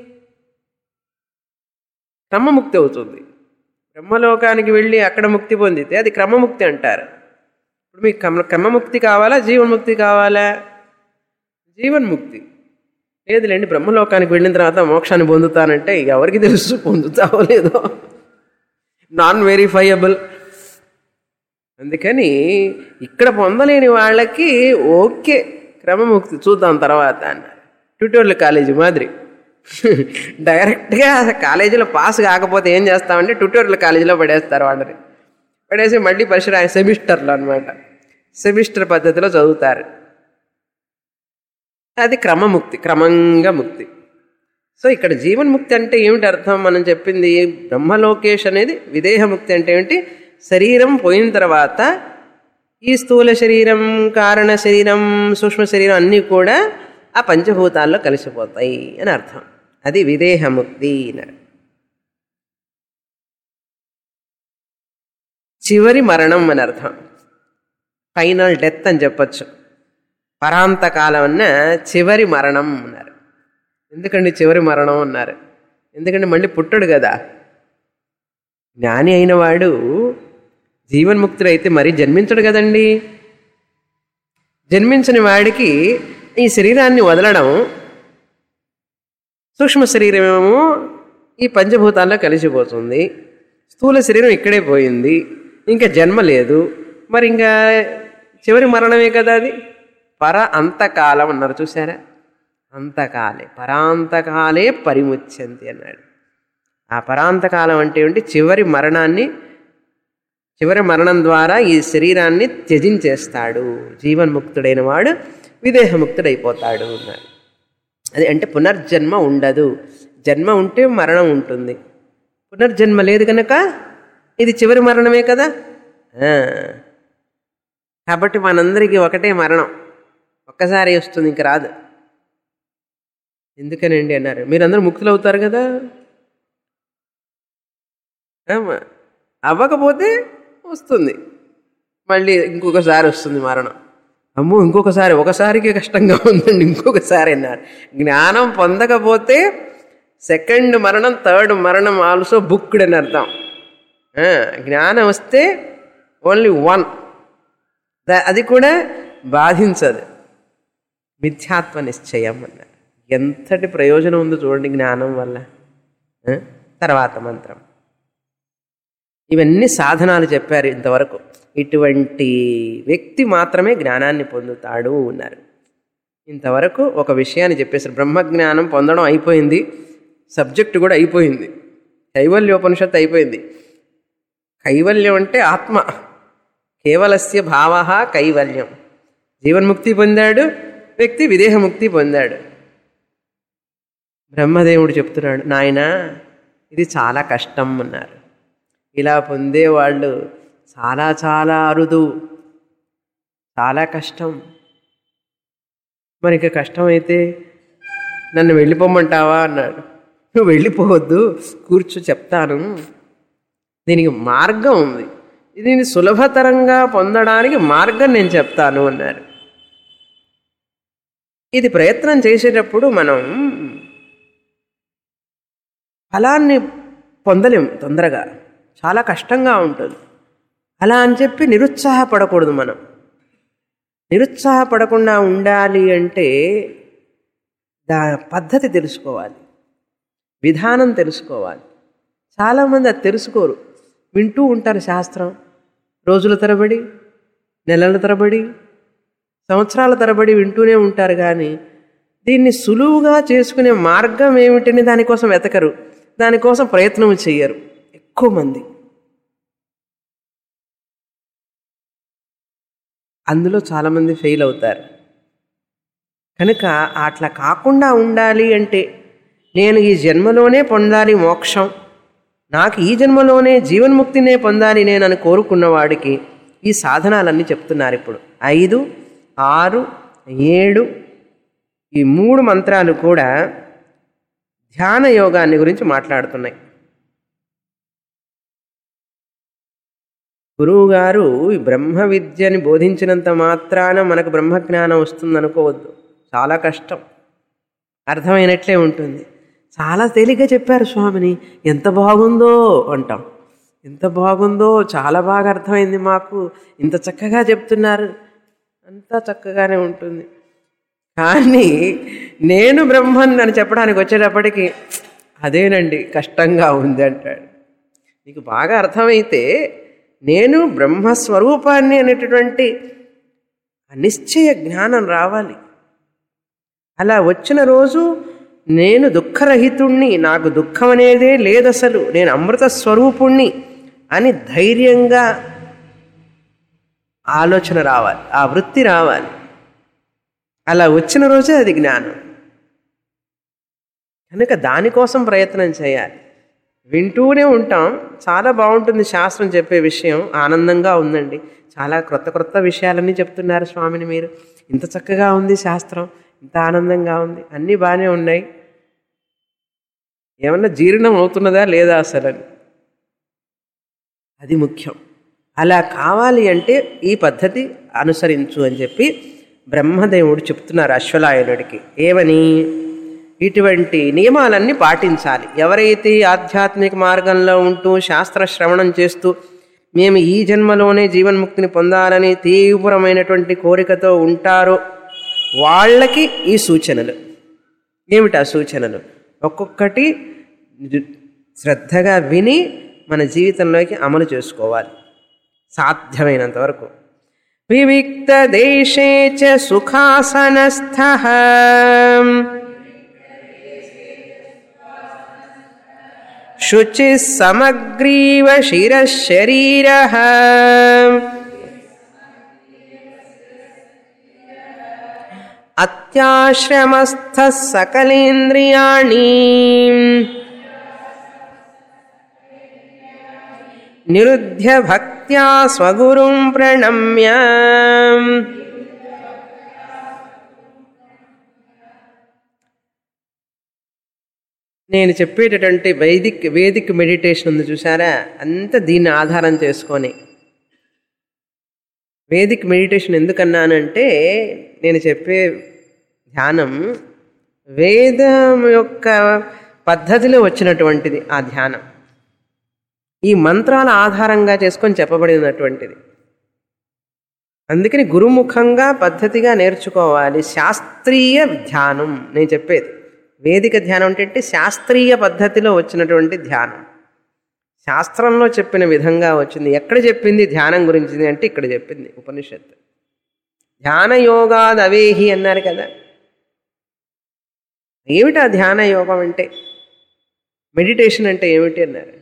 క్రమముక్తి అవుతుంది బ్రహ్మలోకానికి వెళ్ళి అక్కడ ముక్తి పొందితే అది క్రమముక్తి అంటారు ఇప్పుడు మీకు క్రమ క్రమముక్తి కావాలా జీవన్ముక్తి కావాలా జీవన్ముక్తి లేదులేండి బ్రహ్మలోకానికి వెళ్ళిన తర్వాత మోక్షాన్ని పొందుతానంటే ఇక ఎవరికి తెలుసు పొందుతావో లేదో నాన్ వెరిఫైయబుల్ అందుకని ఇక్కడ పొందలేని వాళ్ళకి ఓకే క్రమముక్తి చూద్దాం తర్వాత అన్నారు ట్యూటోర్ల కాలేజీ మాదిరి డైరెక్ట్గా కాలేజీలో పాస్ కాకపోతే ఏం చేస్తామంటే ట్యూటోర్ల కాలేజీలో పడేస్తారు వాళ్ళని పడేసి మళ్ళీ పరిసర సెమిస్టర్లో అనమాట సెమిస్టర్ పద్ధతిలో చదువుతారు అది క్రమముక్తి క్రమంగా ముక్తి సో ఇక్కడ జీవన్ముక్తి అంటే ఏమిటి అర్థం మనం చెప్పింది బ్రహ్మలోకేష్ అనేది విదేహముక్తి అంటే ఏమిటి శరీరం పోయిన తర్వాత ఈ స్థూల శరీరం కారణ శరీరం సూక్ష్మ శరీరం అన్నీ కూడా ఆ పంచభూతాల్లో కలిసిపోతాయి అని అర్థం అది విదేహముక్తి అన్నారు చివరి మరణం అని అర్థం ఫైనల్ డెత్ అని చెప్పచ్చు పరాంతకాలం అన్న చివరి మరణం అన్నారు ఎందుకండి చివరి మరణం అన్నారు ఎందుకంటే మళ్ళీ పుట్టడు కదా జ్ఞాని అయిన వాడు జీవన్ముక్తుడు అయితే మరీ జన్మించడు కదండి జన్మించని వాడికి ఈ శరీరాన్ని వదలడం సూక్ష్మ శరీరమేమో ఈ పంచభూతాల్లో కలిసిపోతుంది స్థూల శరీరం ఇక్కడే పోయింది ఇంకా జన్మ లేదు మరి ఇంకా చివరి మరణమే కదా అది పర అంతకాలం అన్నారు చూసారా అంతకాలే పరాంతకాలే పరిముచ్యంతి అన్నాడు ఆ పరాంతకాలం అంటే ఏంటి చివరి మరణాన్ని చివరి మరణం ద్వారా ఈ శరీరాన్ని త్యజించేస్తాడు జీవన్ముక్తుడైన వాడు విదేహముక్తుడైపోతాడు అన్నాడు అది అంటే పునర్జన్మ ఉండదు జన్మ ఉంటే మరణం ఉంటుంది పునర్జన్మ లేదు కనుక ఇది చివరి మరణమే కదా ఆ. కాబట్టి మనందరికీ ఒకటే మరణం ఒక్కసారి వస్తుంది ఇంక రాదు ఎందుకనండి అన్నారు మీరందరూ ముక్తులు అవుతారు కదా ఆమా. అవ్వకపోతే వస్తుంది మళ్ళీ ఇంకొకసారి వస్తుంది మరణం అమ్మో ఇంకొకసారి ఒకసారికి కష్టంగా ఉందండి ఇంకొకసారి అన్నారు జ్ఞానం పొందకపోతే సెకండ్ మరణం థర్డ్ మరణం ఆల్సో బుక్డ్ అని అర్థం ఆ, జ్ఞానం వస్తే ఓన్లీ వన్ అది కూడా బాధించదు మిథ్యాత్వ నిశ్చయం అన్నారు ఎంతటి ప్రయోజనం ఉందో చూడండి జ్ఞానం వల్ల ఆ? తర్వాత మంత్రం ఇవన్నీ సాధనాలు చెప్పారు ఇంతవరకు ఇటువంటి వ్యక్తి మాత్రమే జ్ఞానాన్ని పొందుతాడు అన్నారు ఇంతవరకు ఒక విషయాన్ని చెప్పేశారు బ్రహ్మజ్ఞానం పొందడం అయిపోయింది సబ్జెక్టు కూడా అయిపోయింది కైవల్యోపనిషత్తు అయిపోయింది కైవల్యం అంటే ఆత్మ కేవలస్య భావ కైవల్యం జీవన్ముక్తి పొందాడు వ్యక్తి విదేహముక్తి పొందాడు బ్రహ్మదేవుడు చెప్తున్నాడు నాయన ఇది చాలా కష్టం అన్నారు ఇలా పొందేవాళ్ళు చాలా చాలా అరుదు చాలా కష్టం మరి ఇక కష్టమైతే నన్ను వెళ్ళిపోమంటావా అన్నాడు నువ్వు వెళ్ళిపోవద్దు కూర్చో చెప్తాను దీనికి మార్గం ఉంది దీన్ని సులభతరంగా పొందడానికి మార్గం నేను చెప్తాను అన్నారు ఇది ప్రయత్నం చేసేటప్పుడు మనం ఫలాన్ని పొందలేం తొందరగా చాలా కష్టంగా ఉంటుంది అలా అని చెప్పి నిరుత్సాహపడకూడదు మనం నిరుత్సాహపడకుండా ఉండాలి అంటే దా పద్ధతి తెలుసుకోవాలి విధానం తెలుసుకోవాలి చాలామంది అది తెలుసుకోరు వింటూ ఉంటారు శాస్త్రం రోజుల తరబడి నెలల తరబడి సంవత్సరాల తరబడి వింటూనే ఉంటారు కానీ దీన్ని సులువుగా చేసుకునే మార్గం ఏమిటని దానికోసం వెతకరు దానికోసం ప్రయత్నం చెయ్యరు ఎక్కువ మంది అందులో చాలామంది ఫెయిల్ అవుతారు కనుక అట్లా కాకుండా ఉండాలి అంటే నేను ఈ జన్మలోనే పొందాలి మోక్షం నాకు ఈ జన్మలోనే జీవన్ముక్తినే పొందాలి నేను అని కోరుకున్న వాడికి ఈ సాధనాలన్నీ చెప్తున్నారు ఇప్పుడు ఐదు ఆరు ఏడు ఈ మూడు మంత్రాలు కూడా ధ్యాన యోగాన్ని గురించి మాట్లాడుతున్నాయి గురువుగారు ఈ బ్రహ్మ విద్యని బోధించినంత మాత్రాన మనకు బ్రహ్మజ్ఞానం వస్తుంది అనుకోవద్దు చాలా కష్టం అర్థమైనట్లే ఉంటుంది చాలా తేలిగ్గా చెప్పారు స్వామిని ఎంత బాగుందో అంటాం ఎంత బాగుందో చాలా బాగా అర్థమైంది మాకు ఇంత చక్కగా చెప్తున్నారు అంతా చక్కగానే ఉంటుంది కానీ నేను బ్రహ్మన్ అని చెప్పడానికి వచ్చేటప్పటికి అదేనండి కష్టంగా ఉంది అంటాడు నీకు బాగా అర్థమైతే నేను బ్రహ్మస్వరూపాన్ని అనేటటువంటి నిశ్చయ జ్ఞానం రావాలి అలా వచ్చిన రోజు నేను దుఃఖరహితుణ్ణి నాకు దుఃఖం అనేదే లేదసలు నేను అమృత స్వరూపుణ్ణి అని ధైర్యంగా ఆలోచన రావాలి ఆ వృత్తి రావాలి అలా వచ్చిన రోజే అది జ్ఞానం కనుక దానికోసం ప్రయత్నం చేయాలి వింటూనే ఉంటాం చాలా బాగుంటుంది శాస్త్రం చెప్పే విషయం ఆనందంగా ఉందండి చాలా క్రొత్త క్రొత్త విషయాలన్నీ చెప్తున్నారు స్వామిని మీరు ఇంత చక్కగా ఉంది శాస్త్రం ఇంత ఆనందంగా ఉంది అన్నీ బాగానే ఉన్నాయి ఏమన్నా జీర్ణం అవుతున్నదా లేదా అసలు అని అది ముఖ్యం అలా కావాలి అంటే ఈ పద్ధతి అనుసరించు అని చెప్పి బ్రహ్మదేవుడు చెప్తున్నారు అశ్వలాయనుడికి ఏమని ఇటువంటి నియమాలన్నీ పాటించాలి ఎవరైతే ఆధ్యాత్మిక మార్గంలో ఉంటూ శాస్త్ర శ్రవణం చేస్తూ మేము ఈ జన్మలోనే జీవన్ముక్తిని పొందాలని తీవ్రమైనటువంటి కోరికతో ఉంటారో వాళ్ళకి ఈ సూచనలు ఏమిటి ఆ సూచనలు ఒక్కొక్కటి శ్రద్ధగా విని మన జీవితంలోకి అమలు చేసుకోవాలి సాధ్యమైనంత వరకు వివిక్త దేశే చ సుఖాసనస్థ శుచి సమగ్రీవ శిరశరీర అత్యాశ్రమస్థ సకలేంద్రియాణి నిరుధ్య భక్త్యా స్వగురుం ప్రణమ్య నేను చెప్పేటటువంటి వైదిక్ వేదిక్ మెడిటేషన్ ఉంది చూసారా అంత దీన్ని ఆధారం చేసుకొని వేదిక్ మెడిటేషన్ ఎందుకన్నానంటే నేను చెప్పే ధ్యానం వేదం యొక్క పద్ధతిలో వచ్చినటువంటిది ఆ ధ్యానం ఈ మంత్రాల ఆధారంగా చేసుకొని చెప్పబడినటువంటిది అందుకని గురుముఖంగా పద్ధతిగా నేర్చుకోవాలి శాస్త్రీయ ధ్యానం నేను చెప్పేది వేదిక ధ్యానం అంటే శాస్త్రీయ పద్ధతిలో వచ్చినటువంటి ధ్యానం శాస్త్రంలో చెప్పిన విధంగా వచ్చింది ఎక్కడ చెప్పింది ధ్యానం గురించి అంటే ఇక్కడ చెప్పింది ఉపనిషత్తు ధ్యాన యోగాదవేహి అన్నారు కదా ఏమిటి ఆ ధ్యాన యోగం అంటే మెడిటేషన్ అంటే ఏమిటి అన్నారు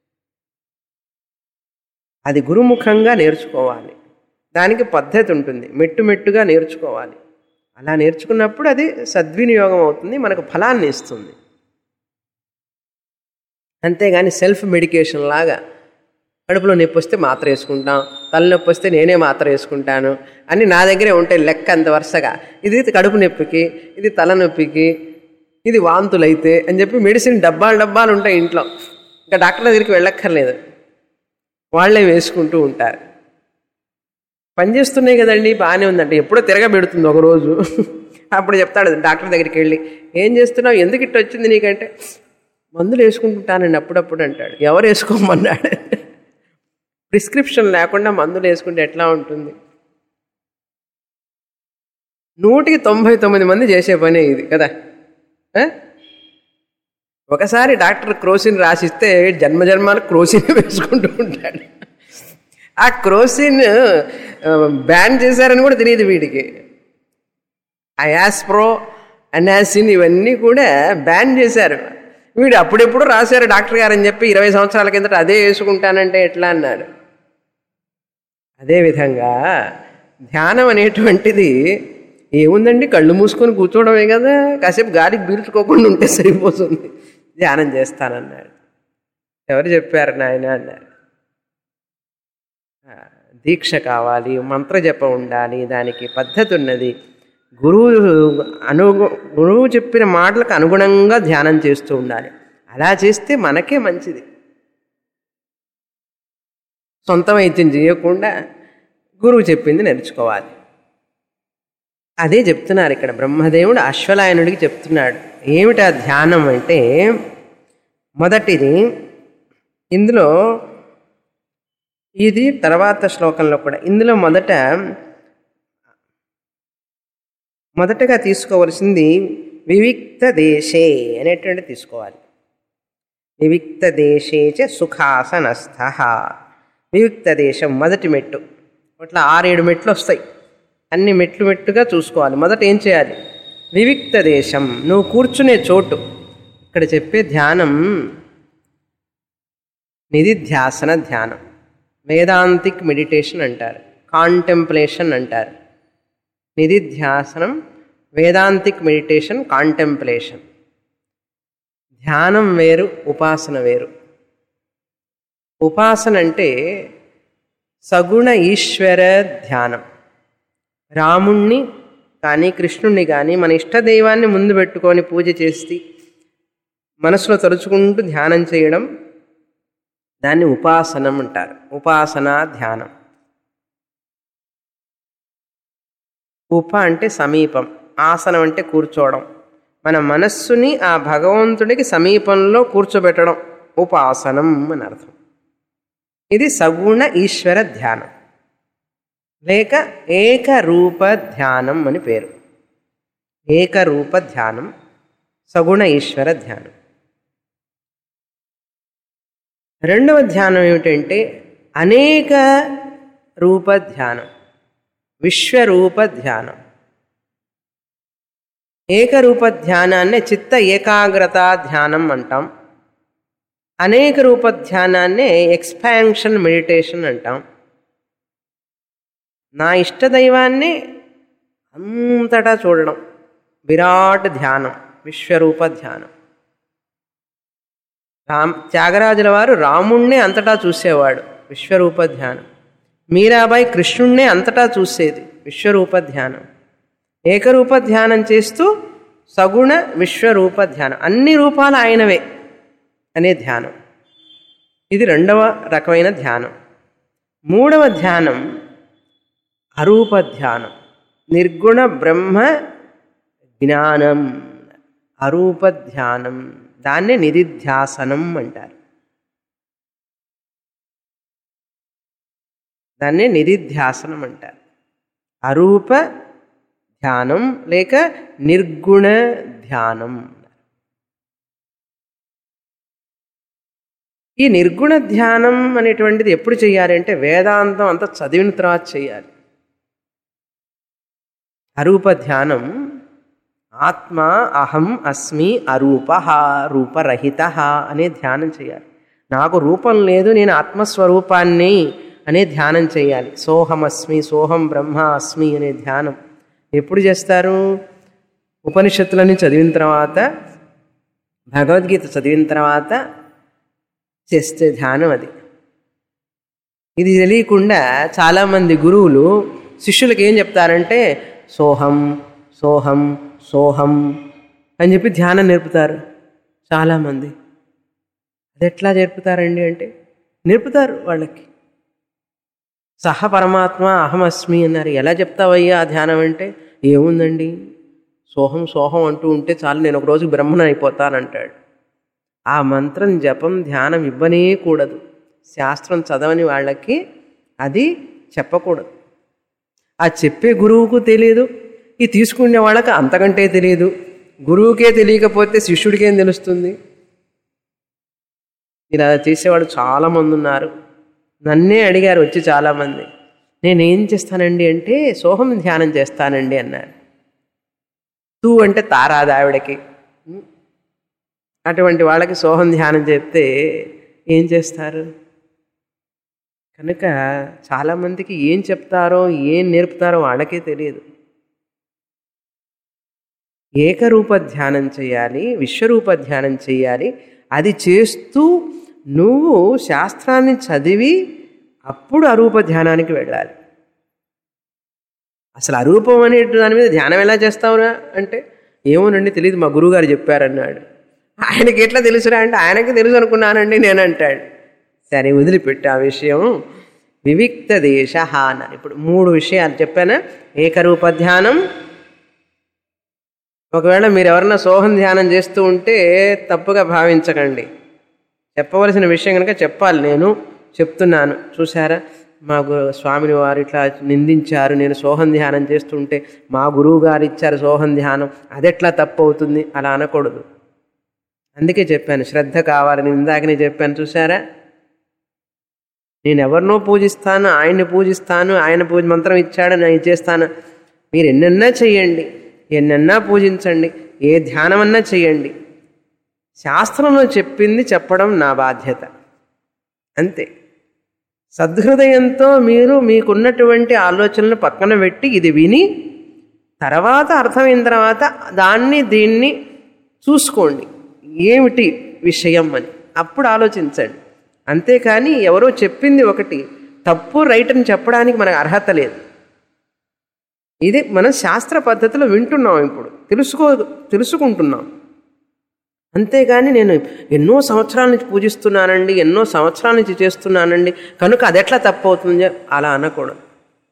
అది గురుముఖంగా నేర్చుకోవాలి దానికి పద్ధతి ఉంటుంది మెట్టు మెట్టుగా నేర్చుకోవాలి అలా నేర్చుకున్నప్పుడు అది సద్వినియోగం అవుతుంది మనకు ఫలాన్ని ఇస్తుంది అంతేగాని సెల్ఫ్ మెడికేషన్ లాగా కడుపులో నొప్పి వస్తే మాత్ర వేసుకుంటాం తలనొప్పి వస్తే నేనే మాత్ర వేసుకుంటాను అని నా దగ్గరే ఉంటాయి లెక్క అంత వరుసగా ఇది కడుపు నొప్పికి ఇది తలనొప్పికి ఇది వాంతులైతే అని చెప్పి మెడిసిన్ డబ్బాలు డబ్బాలు ఉంటాయి ఇంట్లో ఇంకా డాక్టర్ దగ్గరికి వెళ్ళక్కర్లేదు వాళ్ళే వేసుకుంటూ ఉంటారు పనిచేస్తున్నాయి కదండి బాగానే ఉందంటే ఎప్పుడో తిరగబెడుతుంది ఒకరోజు అప్పుడు చెప్తాడు డాక్టర్ దగ్గరికి వెళ్ళి ఏం చేస్తున్నావు ఎందుకు ఇట్ట వచ్చింది నీకంటే మందులు వేసుకుంటుంటానండి అప్పుడప్పుడు అంటాడు ఎవరు వేసుకోమన్నాడు ప్రిస్క్రిప్షన్ లేకుండా మందులు వేసుకుంటే ఎట్లా ఉంటుంది నూటికి తొంభై తొమ్మిది మంది చేసే పనే ఇది కదా ఆ? ఒకసారి డాక్టర్ క్రోసిన్ రాసిస్తే జన్మజన్మాలు క్రోసిన్ వేసుకుంటూ ఉంటాడు ఆ క్రోసిన్ ఆ, బ్యాన్ చేశారని కూడా తెలియదు వీడికి ఆ యాస్ప్రో అనాసిన్ ఇవన్నీ కూడా బ్యాన్ చేశారు వీడు అప్పుడెప్పుడు రాశారు డాక్టర్ గారు అని చెప్పి ఇరవై సంవత్సరాల కిందట అదే వేసుకుంటానంటే ఎట్లా అన్నాడు అదేవిధంగా ధ్యానం అనేటువంటిది ఏముందండి కళ్ళు మూసుకొని కూర్చోవడమే కదా కాసేపు గాలికి పీల్చుకోకుండా ఉంటే సరిపోతుంది ధ్యానం చేస్తానన్నాడు ఎవరు చెప్పారు నాయన అన్నారు ఆ, దీక్ష కావాలి మంత్రజపం ఉండాలి దానికి పద్ధతి ఉన్నది గురువు అను గురువు చెప్పిన మాటలకు అనుగుణంగా ధ్యానం చేస్తూ ఉండాలి అలా చేస్తే మనకే మంచిది సొంత వైద్యం చేయకుండా గురువు చెప్పింది నేర్చుకోవాలి అదే చెప్తున్నారు ఇక్కడ బ్రహ్మదేవుడు అశ్వలాయనుడికి చెప్తున్నాడు ఏమిటా ధ్యానం అంటే మొదటిది ఇందులో ఇది తర్వాత శ్లోకంలో కూడా ఇందులో మొదట మొదటగా తీసుకోవలసింది వివిక్త దేశే అనేటువంటి తీసుకోవాలి వివిక్త దేశే చ సుఖాసనస్థ వివిక్త దేశం మొదటి మెట్టు అట్లా ఆరేడు మెట్లు వస్తాయి అన్ని మెట్లు మెట్టుగా చూసుకోవాలి మొదట ఏం చేయాలి వివిక్త దేశం నువ్వు కూర్చునే చోటు ఇక్కడ చెప్పే ధ్యానం నిధిధ్యాసన ధ్యానం వేదాంతిక్ మెడిటేషన్ అంటారు కాంటెంప్లేషన్ అంటారు నిధిధ్యాసనం వేదాంతిక్ మెడిటేషన్ కాంటెంప్లేషన్ ధ్యానం వేరు ఉపాసన వేరు ఉపాసన అంటే సగుణ ఈశ్వర ధ్యానం రాముణ్ణి కానీ కృష్ణుణ్ణి కానీ మన ఇష్టదైవాన్ని ముందు పెట్టుకొని పూజ చేసి మనసులో తలుచుకుంటూ ధ్యానం చేయడం దాన్ని ఉపాసనం అంటారు ఉపాసన ధ్యానం ఉప అంటే సమీపం ఆసనం అంటే కూర్చోవడం మన మనస్సుని ఆ భగవంతుడికి సమీపంలో కూర్చోబెట్టడం ఉపాసనం అని అర్థం ఇది సగుణ ఈశ్వర ధ్యానం లేక ఏకరూప ధ్యానం అని పేరు ఏకరూప ధ్యానం సగుణ ఈశ్వర ధ్యానం రెండవ ధ్యానం ఏమిటంటే అనేక రూప ధ్యానం విశ్వరూప ధ్యానం ఏకరూప ధ్యానాన్ని చిత్త ఏకాగ్రత ధ్యానం అంటాం అనేక రూప ధ్యానాన్ని ఎక్స్పాన్షన్ మెడిటేషన్ అంటాం నా ఇష్టదైవాన్ని అంతటా చూడడం విరాట్ ధ్యానం విశ్వరూప ధ్యానం రామ్ త్యాగరాజుల వారు రాముణ్ణే అంతటా చూసేవాడు విశ్వరూప ధ్యానం మీరాబాయి కృష్ణుణ్ణే అంతటా చూసేది విశ్వరూప ధ్యానం ఏకరూప ధ్యానం చేస్తూ సగుణ విశ్వరూప ధ్యానం అన్ని రూపాలు ఆయనవే అనే ధ్యానం ఇది రెండవ రకమైన ధ్యానం మూడవ ధ్యానం అరూప ధ్యానం నిర్గుణ బ్రహ్మ జ్ఞానం అరూప ధ్యానం దాన్నే నిధిధ్యాసనం అంటారు దాన్నే నిధిధ్యాసనం అంటారు అరూప ధ్యానం లేక నిర్గుణ ధ్యానం ఈ నిర్గుణ ధ్యానం అనేటువంటిది ఎప్పుడు చేయాలి అంటే వేదాంతం అంతా చదివిన తర్వాత చేయాలి అరూప ధ్యానం ఆత్మ అహం అస్మి అరూప రూపరహిత అనే ధ్యానం చేయాలి నాకు రూపం లేదు నేను ఆత్మస్వరూపాన్ని అనే ధ్యానం చేయాలి సోహమస్మి సోహం బ్రహ్మ అస్మి అనే ధ్యానం ఎప్పుడు చేస్తారు ఉపనిషత్తులని చదివిన తర్వాత భగవద్గీత చదివిన తర్వాత చేస్తే ధ్యానం అది ఇది తెలియకుండా చాలామంది గురువులు శిష్యులకు ఏం చెప్తారంటే సోహం సోహం సోహం అని చెప్పి ధ్యానం నేర్పుతారు చాలామంది అది ఎట్లా నేర్పుతారండి అంటే నేర్పుతారు వాళ్ళకి సహ పరమాత్మ అహమస్మి అన్నారు ఎలా చెప్తావయ్యా ఆ ధ్యానం అంటే ఏముందండి సోహం సోహం అంటూ ఉంటే చాలు నేను ఒక రోజు బ్రహ్మణ అయిపోతానంటాడు ఆ మంత్రం జపం ధ్యానం ఇవ్వనే కూడదు శాస్త్రం చదవని వాళ్ళకి అది చెప్పకూడదు ఆ చెప్పే గురువుకు తెలియదు ఈ తీసుకునే వాళ్ళకి అంతకంటే తెలియదు గురువుకే తెలియకపోతే శిష్యుడికేం తెలుస్తుంది ఇలా చేసేవాడు చాలామంది ఉన్నారు నన్నే అడిగారు వచ్చి చాలామంది నేనేం చేస్తానండి అంటే సోహం ధ్యానం చేస్తానండి అన్నాడు తూ అంటే తారాది ఆవిడకి అటువంటి వాళ్ళకి సోహం ధ్యానం చెప్తే ఏం చేస్తారు కనుక చాలామందికి ఏం చెప్తారో ఏం నేర్పుతారో వాళ్ళకే తెలియదు ఏకరూప ధ్యానం చేయాలి విశ్వరూప ధ్యానం చేయాలి అది చేస్తూ నువ్వు శాస్త్రాన్ని చదివి అప్పుడు అరూప ధ్యానానికి వెళ్ళాలి అసలు అరూపం అనే దాని మీద ధ్యానం ఎలా చేస్తావురా అంటే ఏమోనండి తెలియదు మా గురువుగారు చెప్పారన్నాడు ఆయనకి ఎట్లా తెలుసురా అంటే ఆయనకి తెలుసు అనుకున్నానండి నేను అంటాడు సరే వదిలిపెట్టు ఆ విషయం వివిక్త దేశ అన్నాను ఇప్పుడు మూడు విషయాలు చెప్పానా ఏకరూప ధ్యానం ఒకవేళ మీరు ఎవరన్నా సోహం ధ్యానం చేస్తూ ఉంటే తప్పుగా భావించకండి చెప్పవలసిన విషయం కనుక చెప్పాలి నేను చెప్తున్నాను చూసారా మా గు స్వామిని వారు ఇట్లా నిందించారు నేను సోహం ధ్యానం చేస్తుంటే మా గురువు గారు ఇచ్చారు సోహం ధ్యానం అదెట్లా తప్పు అవుతుంది అలా అనకూడదు అందుకే చెప్పాను శ్రద్ధ కావాలని ఇందాకనే చెప్పాను చూసారా నేను ఎవరినో పూజిస్తాను ఆయన్ని పూజిస్తాను ఆయన పూజ మంత్రం ఇచ్చాడు నేను ఇచ్చేస్తాను మీరు ఎన్నెన్నా చెయ్యండి ఎన్నెన్నా పూజించండి ఏ ధ్యానమన్నా చేయండి శాస్త్రంలో చెప్పింది చెప్పడం నా బాధ్యత అంతే సద్హృదయంతో మీరు మీకున్నటువంటి ఆలోచనలు పక్కన పెట్టి ఇది విని తర్వాత అర్థమైన తర్వాత దాన్ని దీన్ని చూసుకోండి ఏమిటి విషయం అని అప్పుడు ఆలోచించండి అంతేకాని ఎవరో చెప్పింది ఒకటి తప్పు రైట్ అని చెప్పడానికి మనకు అర్హత లేదు ఇది మనం శాస్త్ర పద్ధతిలో వింటున్నాం ఇప్పుడు తెలుసుకో తెలుసుకుంటున్నాం అంతేగాని నేను ఎన్నో సంవత్సరాల నుంచి పూజిస్తున్నానండి ఎన్నో సంవత్సరాల నుంచి చేస్తున్నానండి కనుక అది ఎట్లా తప్పు అవుతుంది అలా అనకూడదు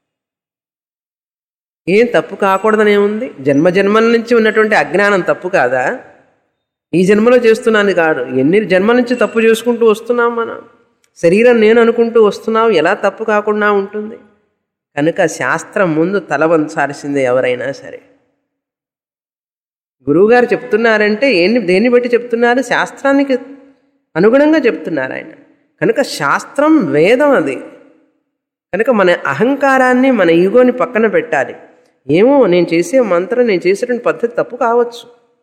ఏం తప్పు కాకూడదని ఏముంది జన్మ జన్మల నుంచి ఉన్నటువంటి అజ్ఞానం తప్పు కాదా ఈ జన్మలో చేస్తున్నాను కాదు ఎన్ని జన్మల నుంచి తప్పు చేసుకుంటూ వస్తున్నాం మనం శరీరం నేను అనుకుంటూ వస్తున్నావు ఎలా తప్పు కాకుండా ఉంటుంది కనుక శాస్త్రం ముందు తల వంచాల్సిందే ఎవరైనా సరే గురువుగారు చెప్తున్నారంటే ఏంటి దేన్ని బట్టి చెప్తున్నారు శాస్త్రానికి అనుగుణంగా చెప్తున్నారు ఆయన కనుక శాస్త్రం వేదం అది కనుక మన అహంకారాన్ని మన ఈగోని పక్కన పెట్టాలి ఏమో నేను చేసే మంత్రం నేను చేసేటువంటి పద్ధతి తప్పు కావచ్చు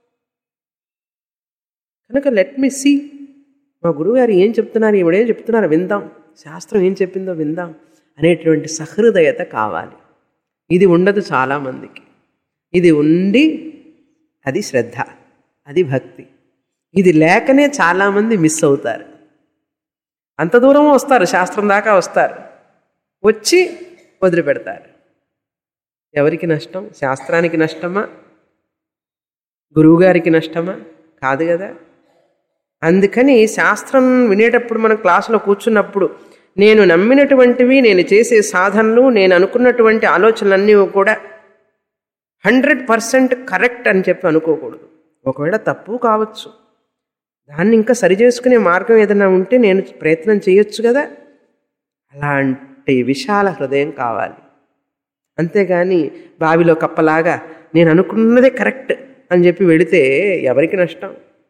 కనుక లెట్ మీ సీ మా గురువుగారు ఏం చెప్తున్నారు ఈవిడేం చెప్తున్నారు విందాం శాస్త్రం ఏం చెప్పిందో విందాం అనేటువంటి సహృదయత కావాలి ఇది ఉండదు చాలామందికి ఇది ఉండి అది శ్రద్ధ అది భక్తి ఇది లేకనే చాలామంది మిస్ అవుతారు అంత దూరం వస్తారు శాస్త్రం దాకా వస్తారు వచ్చి వదిలిపెడతారు ఎవరికి నష్టం శాస్త్రానికి నష్టమా గురువుగారికి నష్టమా కాదు కదా అందుకని శాస్త్రం వినేటప్పుడు మనం క్లాసులో కూర్చున్నప్పుడు నేను నమ్మినటువంటివి నేను చేసే సాధనలు నేను అనుకున్నటువంటి ఆలోచనలన్నీ కూడా హండ్రెడ్ పర్సెంట్ కరెక్ట్ అని చెప్పి అనుకోకూడదు ఒకవేళ తప్పు కావచ్చు దాన్ని ఇంకా సరి చేసుకునే మార్గం ఏదైనా ఉంటే నేను ప్రయత్నం చేయొచ్చు కదా అలాంటి విశాల హృదయం కావాలి అంతేగాని బావిలో కప్పలాగా నేను అనుకున్నదే కరెక్ట్ అని చెప్పి వెళితే ఎవరికి నష్టం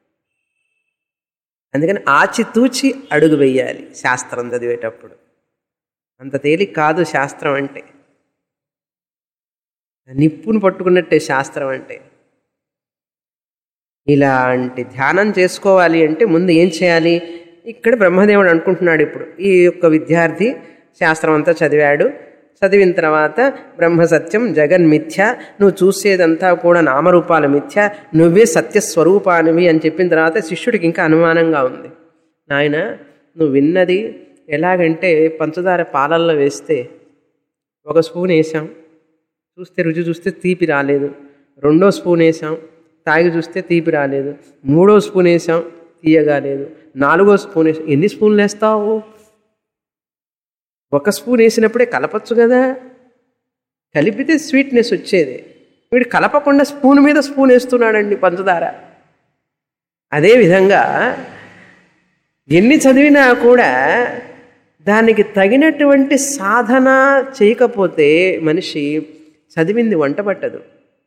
అందుకని ఆచితూచి అడుగు వేయాలి శాస్త్రం చదివేటప్పుడు అంత తేలిక కాదు శాస్త్రం అంటే నిప్పును పట్టుకున్నట్టే శాస్త్రం అంటే ఇలాంటి ధ్యానం చేసుకోవాలి అంటే ముందు ఏం చేయాలి ఇక్కడ బ్రహ్మదేవుడు అనుకుంటున్నాడు ఇప్పుడు ఈ యొక్క విద్యార్థి శాస్త్రం అంతా చదివాడు చదివిన తర్వాత బ్రహ్మ సత్యం జగన్ మిథ్య నువ్వు చూసేదంతా కూడా నామరూపాల మిథ్య నువ్వే సత్యస్వరూపానివి అని చెప్పిన తర్వాత శిష్యుడికి ఇంకా అనుమానంగా ఉంది నాయన నువ్వు విన్నది ఎలాగంటే పంచదార పాలల్లో వేస్తే ఒక స్పూన్ వేసాం చూస్తే రుచి చూస్తే తీపి రాలేదు రెండో స్పూన్ వేసాం తాగి చూస్తే తీపి రాలేదు మూడో స్పూన్ వేసాం తీయగా లేదు నాలుగో స్పూన్ వేసాం ఎన్ని స్పూన్లు వేస్తావు ఒక స్పూన్ వేసినప్పుడే కలపచ్చు కదా కలిపితే స్వీట్నెస్ వచ్చేది వీడు కలపకుండా స్పూన్ మీద స్పూన్ వేస్తున్నాడండి పంచదార అదేవిధంగా ఎన్ని చదివినా కూడా దానికి తగినటువంటి సాధన చేయకపోతే మనిషి చదివింది వంట పట్టదు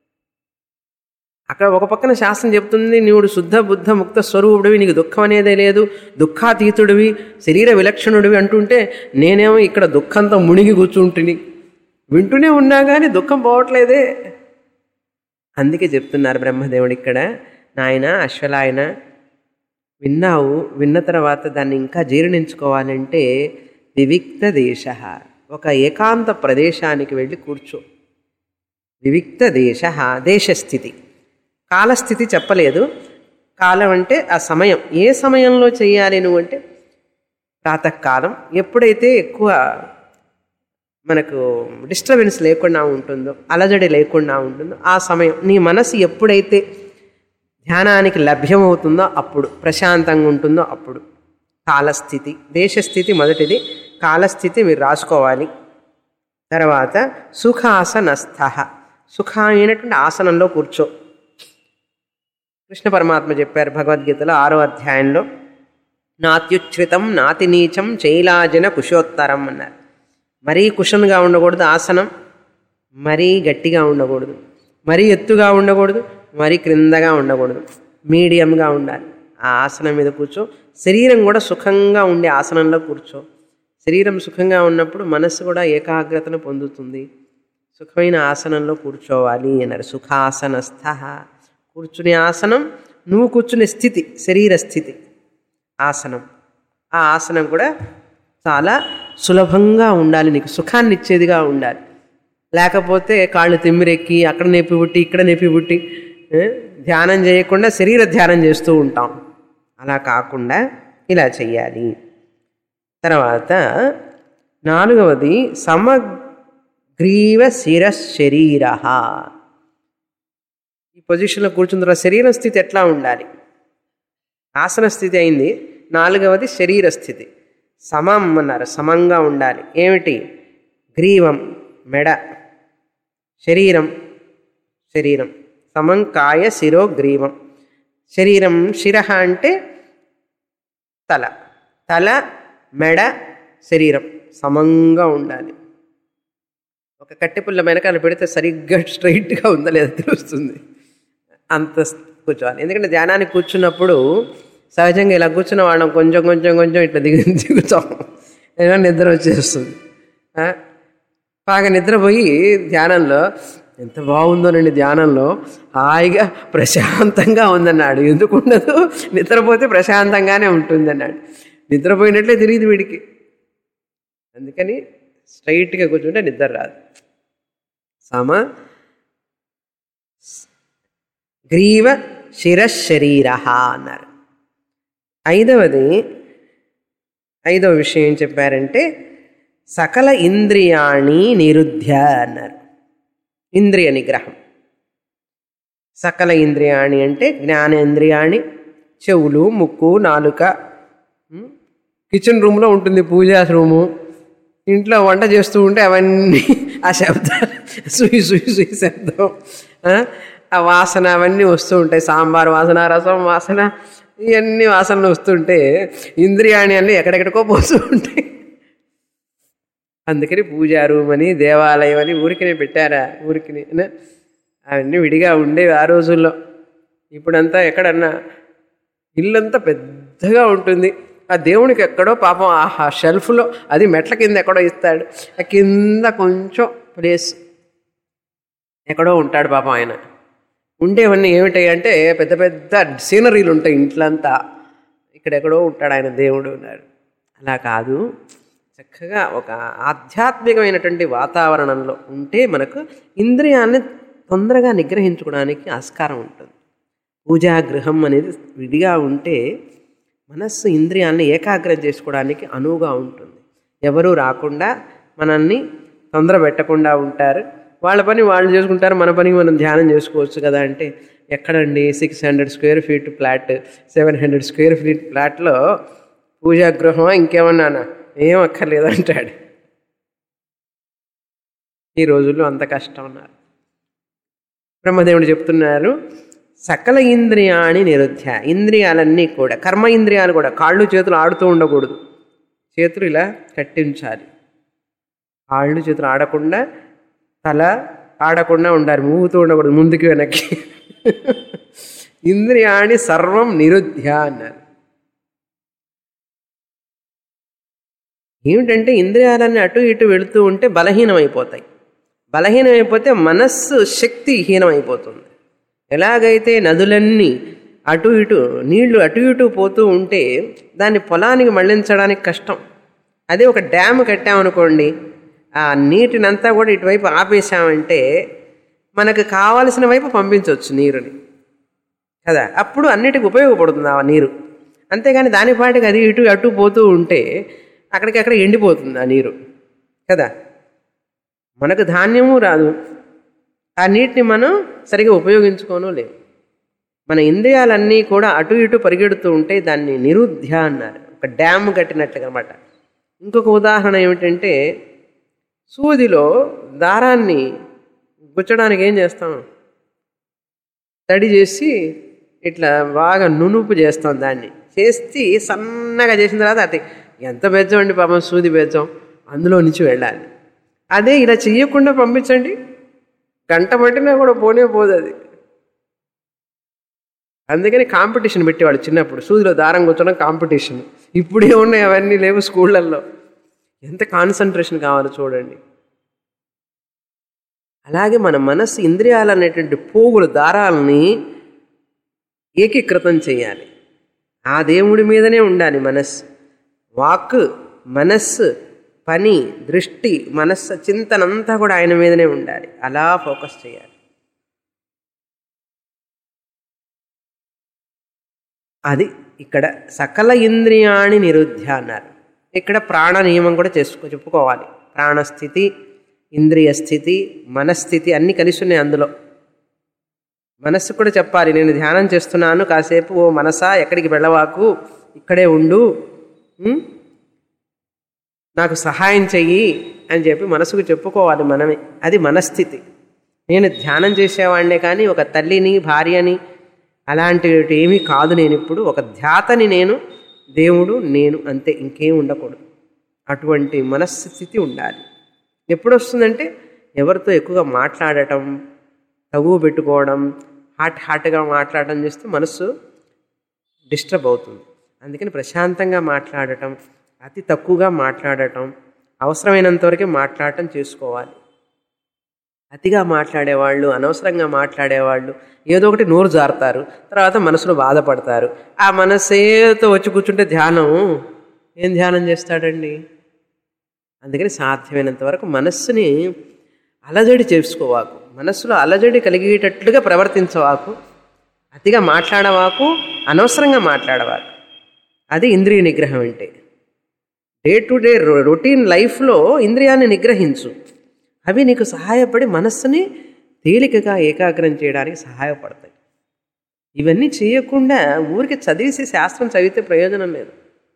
అక్కడ ఒక పక్కన శాస్త్రం చెప్తుంది నీవుడు శుద్ధ బుద్ధ ముక్త స్వరూపుడివి నీకు దుఃఖం అనేదే లేదు దుఃఖాతీతుడివి శరీర విలక్షణుడివి అంటుంటే నేనేమో ఇక్కడ దుఃఖంతో మునిగి కూర్చుంటుని వింటూనే ఉన్నా కానీ దుఃఖం పోవట్లేదే అందుకే చెప్తున్నారు బ్రహ్మదేవుడు ఇక్కడ నాయన అశ్వలాయన విన్నావు విన్న తర్వాత దాన్ని ఇంకా జీర్ణించుకోవాలంటే వివిక్త దేశ ఒక ఏకాంత ప్రదేశానికి వెళ్ళి కూర్చో వివిక్త దేశ దేశస్థితి కాలస్థితి చెప్పలేదు కాలం అంటే ఆ సమయం ఏ సమయంలో చేయాలి నువ్వు అంటే ప్రాతకాలం ఎప్పుడైతే ఎక్కువ మనకు డిస్టర్బెన్స్ లేకుండా ఉంటుందో అలజడి లేకుండా ఉంటుందో ఆ సమయం నీ మనసు ఎప్పుడైతే ధ్యానానికి లభ్యమవుతుందో అప్పుడు ప్రశాంతంగా ఉంటుందో అప్పుడు కాలస్థితి దేశస్థితి మొదటిది కాలస్థితి మీరు రాసుకోవాలి తర్వాత సుఖాసనస్థ సుఖ అయినటువంటి ఆసనంలో కూర్చో కృష్ణ పరమాత్మ చెప్పారు భగవద్గీతలో ఆరో అధ్యాయంలో నాత్యుచ్ఛ్రితం నాతి నీచం చైలాజన కుశోత్తరం అన్నారు మరీ కుషన్గా ఉండకూడదు ఆసనం మరీ గట్టిగా ఉండకూడదు మరీ ఎత్తుగా ఉండకూడదు మరీ క్రిందగా ఉండకూడదు మీడియంగా ఉండాలి ఆ ఆసనం మీద కూర్చో శరీరం కూడా సుఖంగా ఉండే ఆసనంలో కూర్చో శరీరం సుఖంగా ఉన్నప్పుడు మనస్సు కూడా ఏకాగ్రతను పొందుతుంది సుఖమైన ఆసనంలో కూర్చోవాలి అన్నారు సుఖాసనస్థ కూర్చునే ఆసనం నువ్వు కూర్చునే స్థితి శరీర స్థితి ఆసనం ఆ ఆసనం కూడా చాలా సులభంగా ఉండాలి నీకు సుఖాన్ని ఇచ్చేదిగా ఉండాలి లేకపోతే కాళ్ళు తిమ్మిరెక్కి అక్కడ నొప్పి పుట్టి ఇక్కడ నొప్పి పుట్టి ఏ, ధ్యానం చేయకుండా శరీర ధ్యానం చేస్తూ ఉంటాం అలా కాకుండా ఇలా చెయ్యాలి తర్వాత నాలుగవది సమగ్రీవ శిరశరీర ఈ పొజిషన్లో కూర్చున్న తర్వాత శరీర స్థితి ఎట్లా ఉండాలి ఆసన స్థితి అయింది నాలుగవది శరీర స్థితి సమం అన్నారు సమంగా ఉండాలి ఏమిటి గ్రీవం మెడ శరీరం శరీరం సమం కాయ శిరో గ్రీవం శరీరం శిర అంటే తల తల మెడ శరీరం సమంగా ఉండాలి ఒక కట్టెపుల్ల వెనకాల పెడితే సరిగ్గా స్ట్రైట్గా ఉందా లేదా తెలుస్తుంది అంత కూర్చోవాలి ఎందుకంటే ధ్యానానికి కూర్చున్నప్పుడు సహజంగా ఇలా కూర్చున్న వాళ్ళం కొంచెం కొంచెం కొంచెం ఇట్లా దిగు దిగుతాం ఏదో నిద్ర వచ్చేస్తుంది ఆ? బాగా నిద్రపోయి ధ్యానంలో ఎంత బాగుందోనండి ధ్యానంలో హాయిగా ప్రశాంతంగా ఉందన్నాడు ఎందుకు ఉండదు నిద్రపోతే ప్రశాంతంగానే ఉంటుంది అన్నాడు నిద్రపోయినట్లే తెలియదు వీడికి అందుకని స్ట్రైట్గా కూర్చుంటే నిద్ర రాదు సమ గ్రీవ శిరశరీర అన్నారు ఐదవది ఐదవ విషయం ఏం చెప్పారంటే సకల ఇంద్రియాణి నిరుధ్య అన్నారు ఇంద్రియ నిగ్రహం సకల ఇంద్రియాణి అంటే జ్ఞానేంద్రియాణి చెవులు ముక్కు నాలుక ఉమ్, కిచెన్ రూమ్లో ఉంటుంది పూజా రూము ఇంట్లో వంట చేస్తూ ఉంటే అవన్నీ ఆ శబ్దాలు సుయి సుయి సుయి శబ్దం ఆ, ఆ వాసన అవన్నీ వస్తూ ఉంటాయి సాంబార్ వాసన రసం వాసన ఇవన్నీ వాసనలు వస్తుంటే ఇంద్రియాణి అన్నీ ఎక్కడెక్కడికో పోతూ ఉంటాయి అందుకని పూజా రూమ్ అని దేవాలయం అని ఊరికినే పెట్టారా ఊరికినే నా? అవన్నీ విడిగా ఉండేవి ఆ రోజుల్లో ఇప్పుడంతా ఎక్కడన్నా ఇల్లంతా పెద్దగా ఉంటుంది ఆ దేవునికి ఎక్కడో పాపం ఆ షెల్ఫ్లో అది మెట్ల కింద ఎక్కడో ఇస్తాడు ఆ కింద కొంచెం ప్లేస్ ఎక్కడో ఉంటాడు పాపం ఆయన ఉండేవన్నీ ఏమిటాయి అంటే పెద్ద పెద్ద సీనరీలు ఉంటాయి ఇంట్లంతా ఇక్కడెక్కడో ఉంటాడు ఆయన దేవుడు ఉన్నాడు అలా కాదు చక్కగా ఒక ఆధ్యాత్మికమైనటువంటి వాతావరణంలో ఉంటే మనకు ఇంద్రియాన్ని తొందరగా నిగ్రహించుకోవడానికి ఆస్కారం ఉంటుంది పూజా గృహం అనేది విడిగా ఉంటే మనస్సు ఇంద్రియాన్ని ఏకాగ్రం చేసుకోవడానికి అనువుగా ఉంటుంది ఎవరూ రాకుండా మనల్ని తొందర పెట్టకుండా ఉంటారు వాళ్ళ పని వాళ్ళు చేసుకుంటారు మన పని మనం ధ్యానం చేసుకోవచ్చు కదా అంటే ఎక్కడండి six hundred square feet flat seven hundred square feet ఫ్లాట్లో పూజా గృహమా ఇంకేమన్నానా ఏం అక్కర్లేదంటాడు ఈ రోజుల్లో అంత కష్టం ఉన్నారు బ్రహ్మదేవుడు చెప్తున్నారు సకల ఇంద్రియాణి నిరుధ్య ఇంద్రియాలన్నీ కూడా కర్మ ఇంద్రియాలు కూడా కాళ్ళు చేతులు ఆడుతూ ఉండకూడదు చేతులు ఇలా కట్టించాలి కాళ్ళు చేతులు ఆడకుండా తల ఆడకుండా ఉండాలి ఊగుతూ ఉండకూడదు ముందుకి వెనక్కి ఇంద్రియాణి సర్వం నిరుధ్య అన్నారు ఏమిటంటే ఇంద్రియాలన్నీ అటు ఇటు వెళుతూ ఉంటే బలహీనమైపోతాయి బలహీనమైపోతే మనస్సు శక్తి హీనమైపోతుంది ఎలాగైతే నదులన్నీ అటు ఇటు నీళ్లు అటు ఇటు పోతూ ఉంటే దాన్ని పొలానికి మళ్లించడానికి కష్టం అదే ఒక డ్యామ్ కట్టామనుకోండి ఆ నీటినంతా కూడా ఇటువైపు ఆపేసామంటే మనకు కావలసిన వైపు పంపించవచ్చు నీరుని కదా అప్పుడు అన్నిటికి ఉపయోగపడుతుంది ఆ నీరు అంతేగాని దాని పాటికి అది ఇటు అటు పోతూ ఉంటే అక్కడికక్కడ ఎండిపోతుంది ఆ నీరు కదా మనకు ధాన్యము రాదు ఆ నీటిని మనం సరిగా ఉపయోగించుకోను లేవు మన ఇంద్రియాలన్నీ కూడా అటు ఇటు పరిగెడుతూ ఉంటే దాన్ని నిరుధ్య అన్నారు ఒక డ్యామ్ కట్టినట్టుగా అనమాట ఇంకొక ఉదాహరణ ఏమిటంటే సూదిలో దారాన్ని గుచ్చడానికి ఏం చేస్తాం తడి చేసి ఇట్లా బాగా నునుపు చేస్తాం దాన్ని చేసి సన్నగా చేసిన తర్వాత అది ఎంత బెజ్జం అండి పాపం సూది బెజ్జం అందులో నుంచి వెళ్ళాలి అదే ఇలా చెయ్యకుండా పంపించండి గంట పట్టినా కూడా పోనే పోదు అది అందుకని కాంపిటీషన్ పెట్టేవాళ్ళు చిన్నప్పుడు సూదిలో దారం కూర్చోడం కాంపిటీషన్ ఇప్పుడే ఉన్నాయి అవన్నీ లేవు స్కూళ్ళల్లో ఎంత కాన్సన్ట్రేషన్ కావాలో చూడండి అలాగే మన మనస్సు ఇంద్రియాలు అనేటువంటి పోగులు దారాలని ఏకీకృతం చేయాలి ఆ దేవుడి మీదనే ఉండాలి మనస్సు వాక్ మనస్సు పని దృష్టి మనస్సు చింతనంతా కూడా ఆయన మీదనే ఉండాలి అలా ఫోకస్ చేయాలి అది ఇక్కడ సకల ఇంద్రియాణి నిరుధ్య అన్నారు ఇక్కడ ప్రాణ నియమం కూడా చేసుకో చెప్పుకోవాలి ప్రాణస్థితి ఇంద్రియ స్థితి మనస్థితి అన్నీ కలిసి ఉన్నాయి అందులో మనస్సు కూడా చెప్పాలి నేను ధ్యానం చేస్తున్నాను కాసేపు ఓ మనసా ఎక్కడికి వెళ్ళవాకు ఇక్కడే ఉండు ఉం? నాకు సహాయం చెయ్యి అని చెప్పి మనసుకు చెప్పుకోవాలి మనమే అది మనస్థితి నేను ధ్యానం చేసేవాడినే కానీ ఒక తల్లిని భార్యని అలాంటివి ఏమీ కాదు నేను ఇప్పుడు ఒక ధ్యాతని నేను దేవుడు నేను అంతే ఇంకేం ఉండకూడదు అటువంటి మనస్థితి ఉండాలి ఎప్పుడు వస్తుందంటే ఎవరితో ఎక్కువగా మాట్లాడటం తగువ పెట్టుకోవడం హాట్ హాట్గా మాట్లాడటం చేస్తే మనస్సు డిస్టర్బ్ అవుతుంది అందుకని ప్రశాంతంగా మాట్లాడటం అతి తక్కువగా మాట్లాడటం అవసరమైనంత వరకే మాట్లాడటం చేసుకోవాలి అతిగా మాట్లాడేవాళ్ళు అనవసరంగా మాట్లాడేవాళ్ళు ఏదో ఒకటి నోరు జారుతారు తర్వాత మనసులో బాధపడతారు ఆ మనసేతో వచ్చి కూర్చుంటే ధ్యానం ఏం ధ్యానం చేస్తాడండి అందుకని సాధ్యమైనంత వరకు మనస్సుని అలజడి చేసుకోవాకు మనస్సులో అలజడి కలిగేటట్లుగా ప్రవర్తించవాకు అతిగా మాట్లాడవాకు అనవసరంగా మాట్లాడవాకు అది ఇంద్రియ నిగ్రహం అంటే డే టు డే రొటీన్ లైఫ్లో ఇంద్రియాన్ని నిగ్రహించు అవి నీకు సహాయపడి మనస్సుని తేలికగా ఏకాగ్రం చేయడానికి సహాయపడతాయి ఇవన్నీ చేయకుండా ఊరికి చదివేసి శాస్త్రం చదివితే ప్రయోజనం లేదు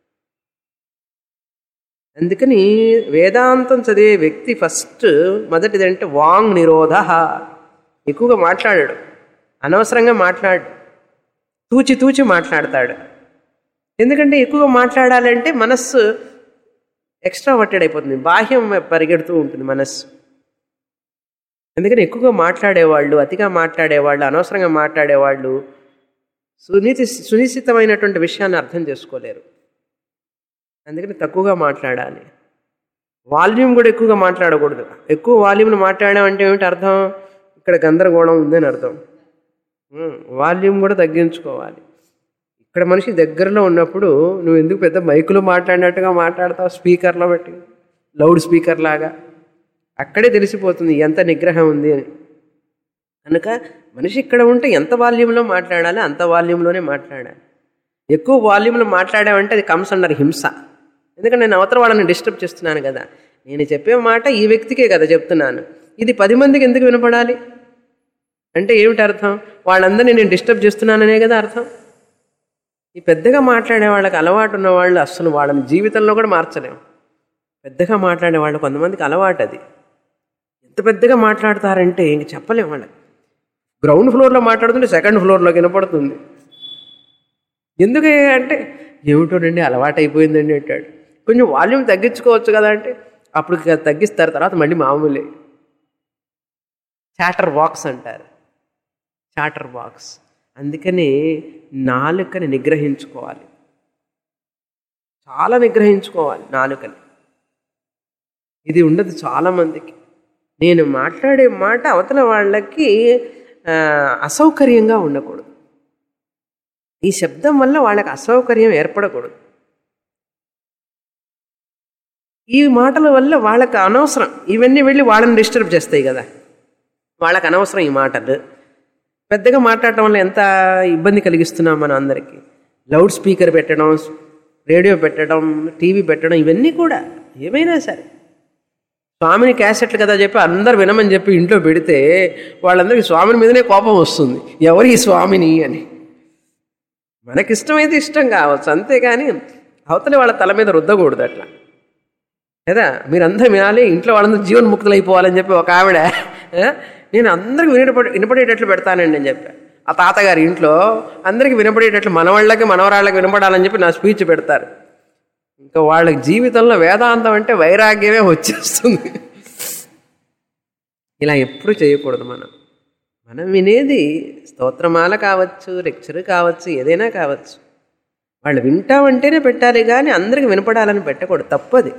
అందుకని వేదాంతం చదివే వ్యక్తి ఫస్ట్ మొదటిదంటే వాంగ్ నిరోధ ఎక్కువగా మాట్లాడాడు అనవసరంగా మాట్లాడు తూచి తూచి మాట్లాడతాడు ఎందుకంటే ఎక్కువగా మాట్లాడాలంటే మనస్సు ఎక్స్ట్రా వర్టెడ్ అయిపోతుంది బాహ్యం పరిగెడుతూ ఉంటుంది మనస్సు అందుకని ఎక్కువగా మాట్లాడేవాళ్ళు అతిగా మాట్లాడేవాళ్ళు అనవసరంగా మాట్లాడేవాళ్ళు సునీతి సునిశ్చితమైనటువంటి విషయాన్ని అర్థం చేసుకోలేరు అందుకని తక్కువగా మాట్లాడాలి వాల్యూమ్ కూడా ఎక్కువగా మాట్లాడకూడదు ఎక్కువ వాల్యూమ్ను మాట్లాడామంటే ఏమిటి అర్థం ఇక్కడ గందరగోళం ఉందని అర్థం ఉమ్, వాల్యూమ్ కూడా తగ్గించుకోవాలి ఇక్కడ మనిషి దగ్గరలో ఉన్నప్పుడు నువ్వు ఎందుకు పెద్ద మైకులో మాట్లాడినట్టుగా మాట్లాడతావు స్పీకర్లో పెట్టి లౌడ్ స్పీకర్ లాగా అక్కడే తెలిసిపోతుంది ఎంత నిగ్రహం ఉంది అని కనుక మనిషి ఇక్కడ ఉంటే ఎంత వాల్యూమ్లో మాట్లాడాలి అంత వాల్యూమ్లోనే మాట్లాడాలి ఎక్కువ వాల్యూమ్లో మాట్లాడామంటే అది కమ్స్ అండర్ హింస ఎందుకంటే నేను అవతల వాళ్ళని డిస్టర్బ్ చేస్తున్నాను కదా నేను చెప్పే మాట ఈ వ్యక్తికే కదా చెప్తున్నాను ఇది పది మందికి ఎందుకు వినపడాలి అంటే ఏమిటి అర్థం వాళ్ళందరినీ నేను డిస్టర్బ్ చేస్తున్నాననే కదా అర్థం ఈ పెద్దగా మాట్లాడే వాళ్ళకి అలవాటు ఉన్న వాళ్ళు అస్సలు వాళ్ళని జీవితంలో కూడా మార్చలేము పెద్దగా మాట్లాడే వాళ్ళు కొంతమందికి అలవాటు అది ఎంత పెద్దగా మాట్లాడతారంటే ఇంక చెప్పలేము వాళ్ళకి గ్రౌండ్ ఫ్లోర్లో మాట్లాడుతుంటే సెకండ్ ఫ్లోర్లో వినపడుతుంది ఎందుకు అంటే ఏమిటోనండి అలవాటు అయిపోయిందండి అంటాడు కొంచెం వాల్యూమ్ తగ్గించుకోవచ్చు కదా అంటే అప్పుడు ఇక తగ్గిస్తారు తర్వాత మళ్ళీ మామూలే చాటర్ బాక్స్ అంటారు చాటర్ బాక్స్ అందుకని నాలుకని నిగ్రహించుకోవాలి చాలా నిగ్రహించుకోవాలి నాలుకని ఇది ఉండదు చాలామందికి నేను మాట్లాడే మాట అవతల వాళ్ళకి ఆ, అసౌకర్యంగా ఉండకూడదు ఈ శబ్దం వల్ల వాళ్ళకి అసౌకర్యం ఏర్పడకూడదు ఈ మాటల వల్ల వాళ్ళకి అనవసరం ఇవన్నీ వెళ్ళి వాళ్ళని డిస్టర్బ్ చేస్తాయి కదా వాళ్ళకి అనవసరం ఈ మాటలు పెద్దగా మాట్లాడటం వల్ల ఎంత ఇబ్బంది కలిగిస్తున్నాం మనం అందరికీ లౌడ్ స్పీకర్ పెట్టడం రేడియో పెట్టడం టీవీ పెట్టడం ఇవన్నీ కూడా ఏమైనా సరే స్వామిని క్యాసెట్లు కదా చెప్పి అందరు వినమని చెప్పి ఇంట్లో పెడితే వాళ్ళందరికీ స్వామిని మీదనే కోపం వస్తుంది ఎవరు ఈ స్వామిని అని మనకిష్టమైతే ఇష్టం కావచ్చు అంతేగాని అవతలి వాళ్ళ తల మీద రుద్దకూడదు అట్లా కదా మీరందరూ వినాలి ఇంట్లో వాళ్ళందరూ జీవన్ముక్తులు అయిపోవాలని చెప్పి ఒక ఆవిడ ఆ, నేను అందరికి వినపడే వినపడేటట్లు పెడతానండి అని చెప్పా ఆ తాతగారి ఇంట్లో అందరికి వినపడేటట్లు మనవాళ్ళకి మనవరాళ్ళకి వినపడాలని చెప్పి నా స్పీచ్ పెడతారు ఇంకా వాళ్ళకి జీవితంలో వేదాంతం అంటే వైరాగ్యమే వచ్చేస్తుంది ఇలా ఎప్పుడు చేయకూడదు మనం మనం వినేది స్తోత్రమాల కావచ్చు లెక్చర్ కావచ్చు ఏదైనా కావచ్చు వాళ్ళు వింటామంటేనే పెట్టాలి కానీ అందరికి వినపడాలని పెట్టకూడదు తప్పది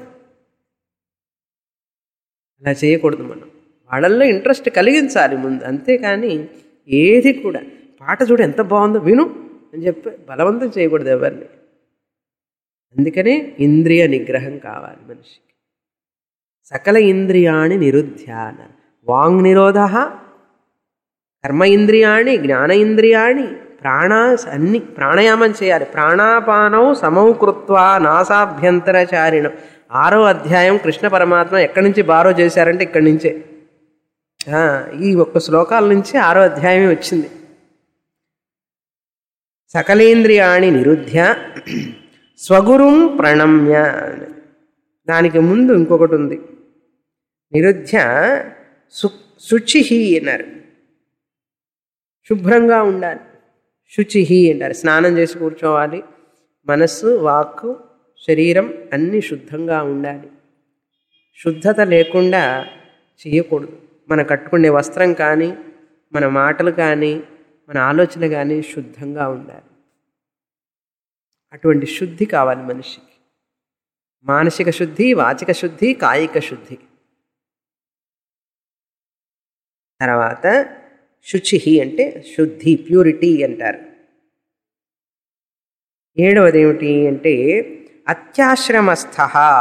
అలా చేయకూడదు మనం వాళ్ళల్లో ఇంట్రెస్ట్ కలిగించాలి ముందు అంతేకాని ఏది కూడా పాట చూడు ఎంత బాగుందో విను అని చెప్పి బలవంతం చేయకూడదు ఎవరిని అందుకనే ఇంద్రియ నిగ్రహం కావాలి మనిషికి సకల ఇంద్రియాణి నిరుధ్యాన వాంగ్ నిరోధ కర్మ ఇంద్రియాణి జ్ఞాన ఇంద్రియాణి ప్రాణ అన్ని ప్రాణాయామం చేయాలి ప్రాణాపానం సమౌ కృత్వా నాసాభ్యంతరచారిణం ఆరో అధ్యాయం కృష్ణ పరమాత్మ ఎక్కడి నుంచి బారో చేశారంటే ఇక్కడి నుంచే ఆ, ఈ ఒక్క శ్లోకాల నుంచి ఆరో అధ్యాయమే వచ్చింది సకలేంద్రియాణి నిరుధ్య స్వగురుం ప్రణమ్య దానికి ముందు ఇంకొకటి ఉంది నిరుధ్య సు శుచిహి అన్నారు శుభ్రంగా ఉండాలి శుచిహి అంటారు స్నానం చేసి కూర్చోవాలి మనస్సు వాక్కు శరీరం అన్నీ శుద్ధంగా ఉండాలి శుద్ధత లేకుండా చేయకూడదు మనం కట్టుకునే వస్త్రం కానీ మన మాటలు కానీ మన ఆలోచన కానీ శుద్ధంగా ఉండాలి అటువంటి శుద్ధి కావాలి మనిషికి మానసిక శుద్ధి వాచిక శుద్ధి కాయిక శుద్ధి తర్వాత శుచి అంటే శుద్ధి ప్యూరిటీ అంటారు ఏడవది ఏమిటి అంటే అత్యాశ్రమస్థ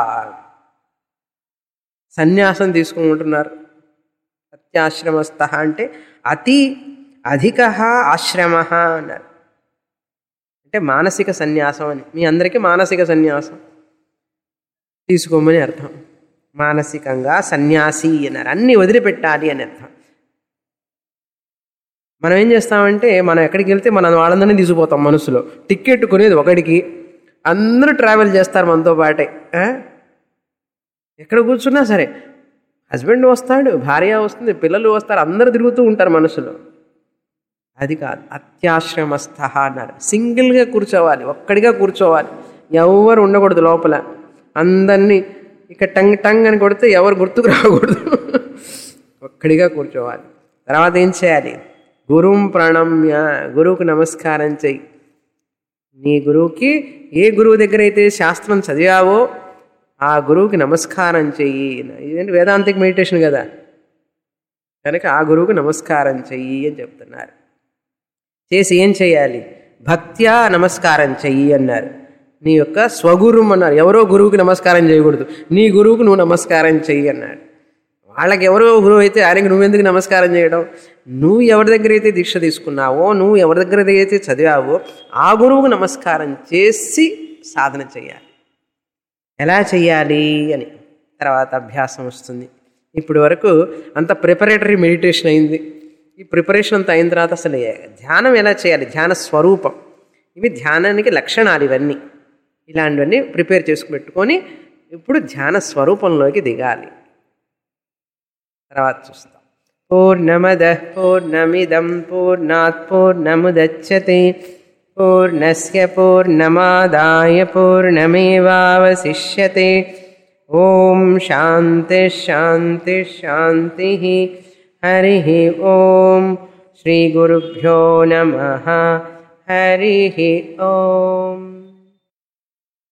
సన్యాసం తీసుకుంటున్నారు అత్యాశ్రమస్థ అంటే అతి అధిక ఆశ్రమ అన్నారు అంటే మానసిక సన్యాసం అని మీ అందరికీ మానసిక సన్యాసం తీసుకోమని అర్థం మానసికంగా సన్యాసి అన్నారు అన్నీ వదిలిపెట్టాలి అని అర్థం మనం ఏం చేస్తామంటే మనం ఎక్కడికి వెళ్తే మనం వాళ్ళందరినీ తీసుకుపోతాం మనసులో టికెట్ కొనేది ఒకడికి అందరూ ట్రావెల్ చేస్తారు మనతో పాటే ఆ? ఎక్కడ కూర్చున్నా సరే హస్బెండ్ వస్తాడు భార్య వస్తుంది పిల్లలు వస్తారు అందరూ తిరుగుతూ ఉంటారు మనసులో అది కాదు అత్యాశ్రమస్థ అన్నారు సింగిల్గా కూర్చోవాలి ఒక్కడిగా కూర్చోవాలి ఎవరు ఉండకూడదు లోపల అందరినీ ఇక టంగ్ టంగ్ అని కొడితే ఎవరు గుర్తుకు రాకూడదు ఒక్కడిగా కూర్చోవాలి తర్వాత ఏం చేయాలి గురుం ప్రణమ్య గురువుకు నమస్కారం చెయ్యి నీ గురువుకి ఏ గురువు దగ్గర అయితే శాస్త్రం చదివావో ఆ గురువుకి నమస్కారం చెయ్యి ఇదేంటి వేదాంతిక్ మెడిటేషన్ కదా కనుక ఆ గురువుకి నమస్కారం చెయ్యి అని చెప్తున్నారు చేసి ఏం చేయాలి భక్త్యా నమస్కారం చెయ్యి అన్నారు నీ యొక్క స్వగురుం అన్నారు ఎవరో గురువుకి నమస్కారం చేయకూడదు నీ గురువుకు నువ్వు నమస్కారం చెయ్యి అన్నాడు వాళ్ళకి ఎవరో గురువు అయితే ఆయనకి నువ్వెందుకు నమస్కారం చేయడం నువ్వు ఎవరి దగ్గర అయితే దీక్ష తీసుకున్నావో నువ్వు ఎవరి దగ్గర అయితే చదివావో ఆ గురువుకు నమస్కారం చేసి సాధన చేయాలి ఎలా చెయ్యాలి అని తర్వాత అభ్యాసం వస్తుంది ఇప్పటి వరకు అంత ప్రిపరేటరీ మెడిటేషన్ అయింది ఈ ప్రిపరేషన్ అంతా అయిన తర్వాత అసలు ధ్యానం ఎలా చేయాలి ధ్యాన స్వరూపం ఇవి ధ్యానానికి లక్షణాలు ఇవన్నీ ఇలాంటివన్నీ ప్రిపేర్ చేసుకు పెట్టుకొని ఇప్పుడు ధ్యాన స్వరూపంలోకి దిగాలి తర్వాత చూస్తాం పూర్ణమద పూర్ణమిదం పూర్ణాత్ పూర్ణముదచ్చతే పూర్ణస్య పూర్ణమాదాయ పూర్ణమేవావశిష్యతే ఓం శాంతి శాంతి శాంతి హరి ఓం శ్రీ గురుభ్యో నమ హరి ఓం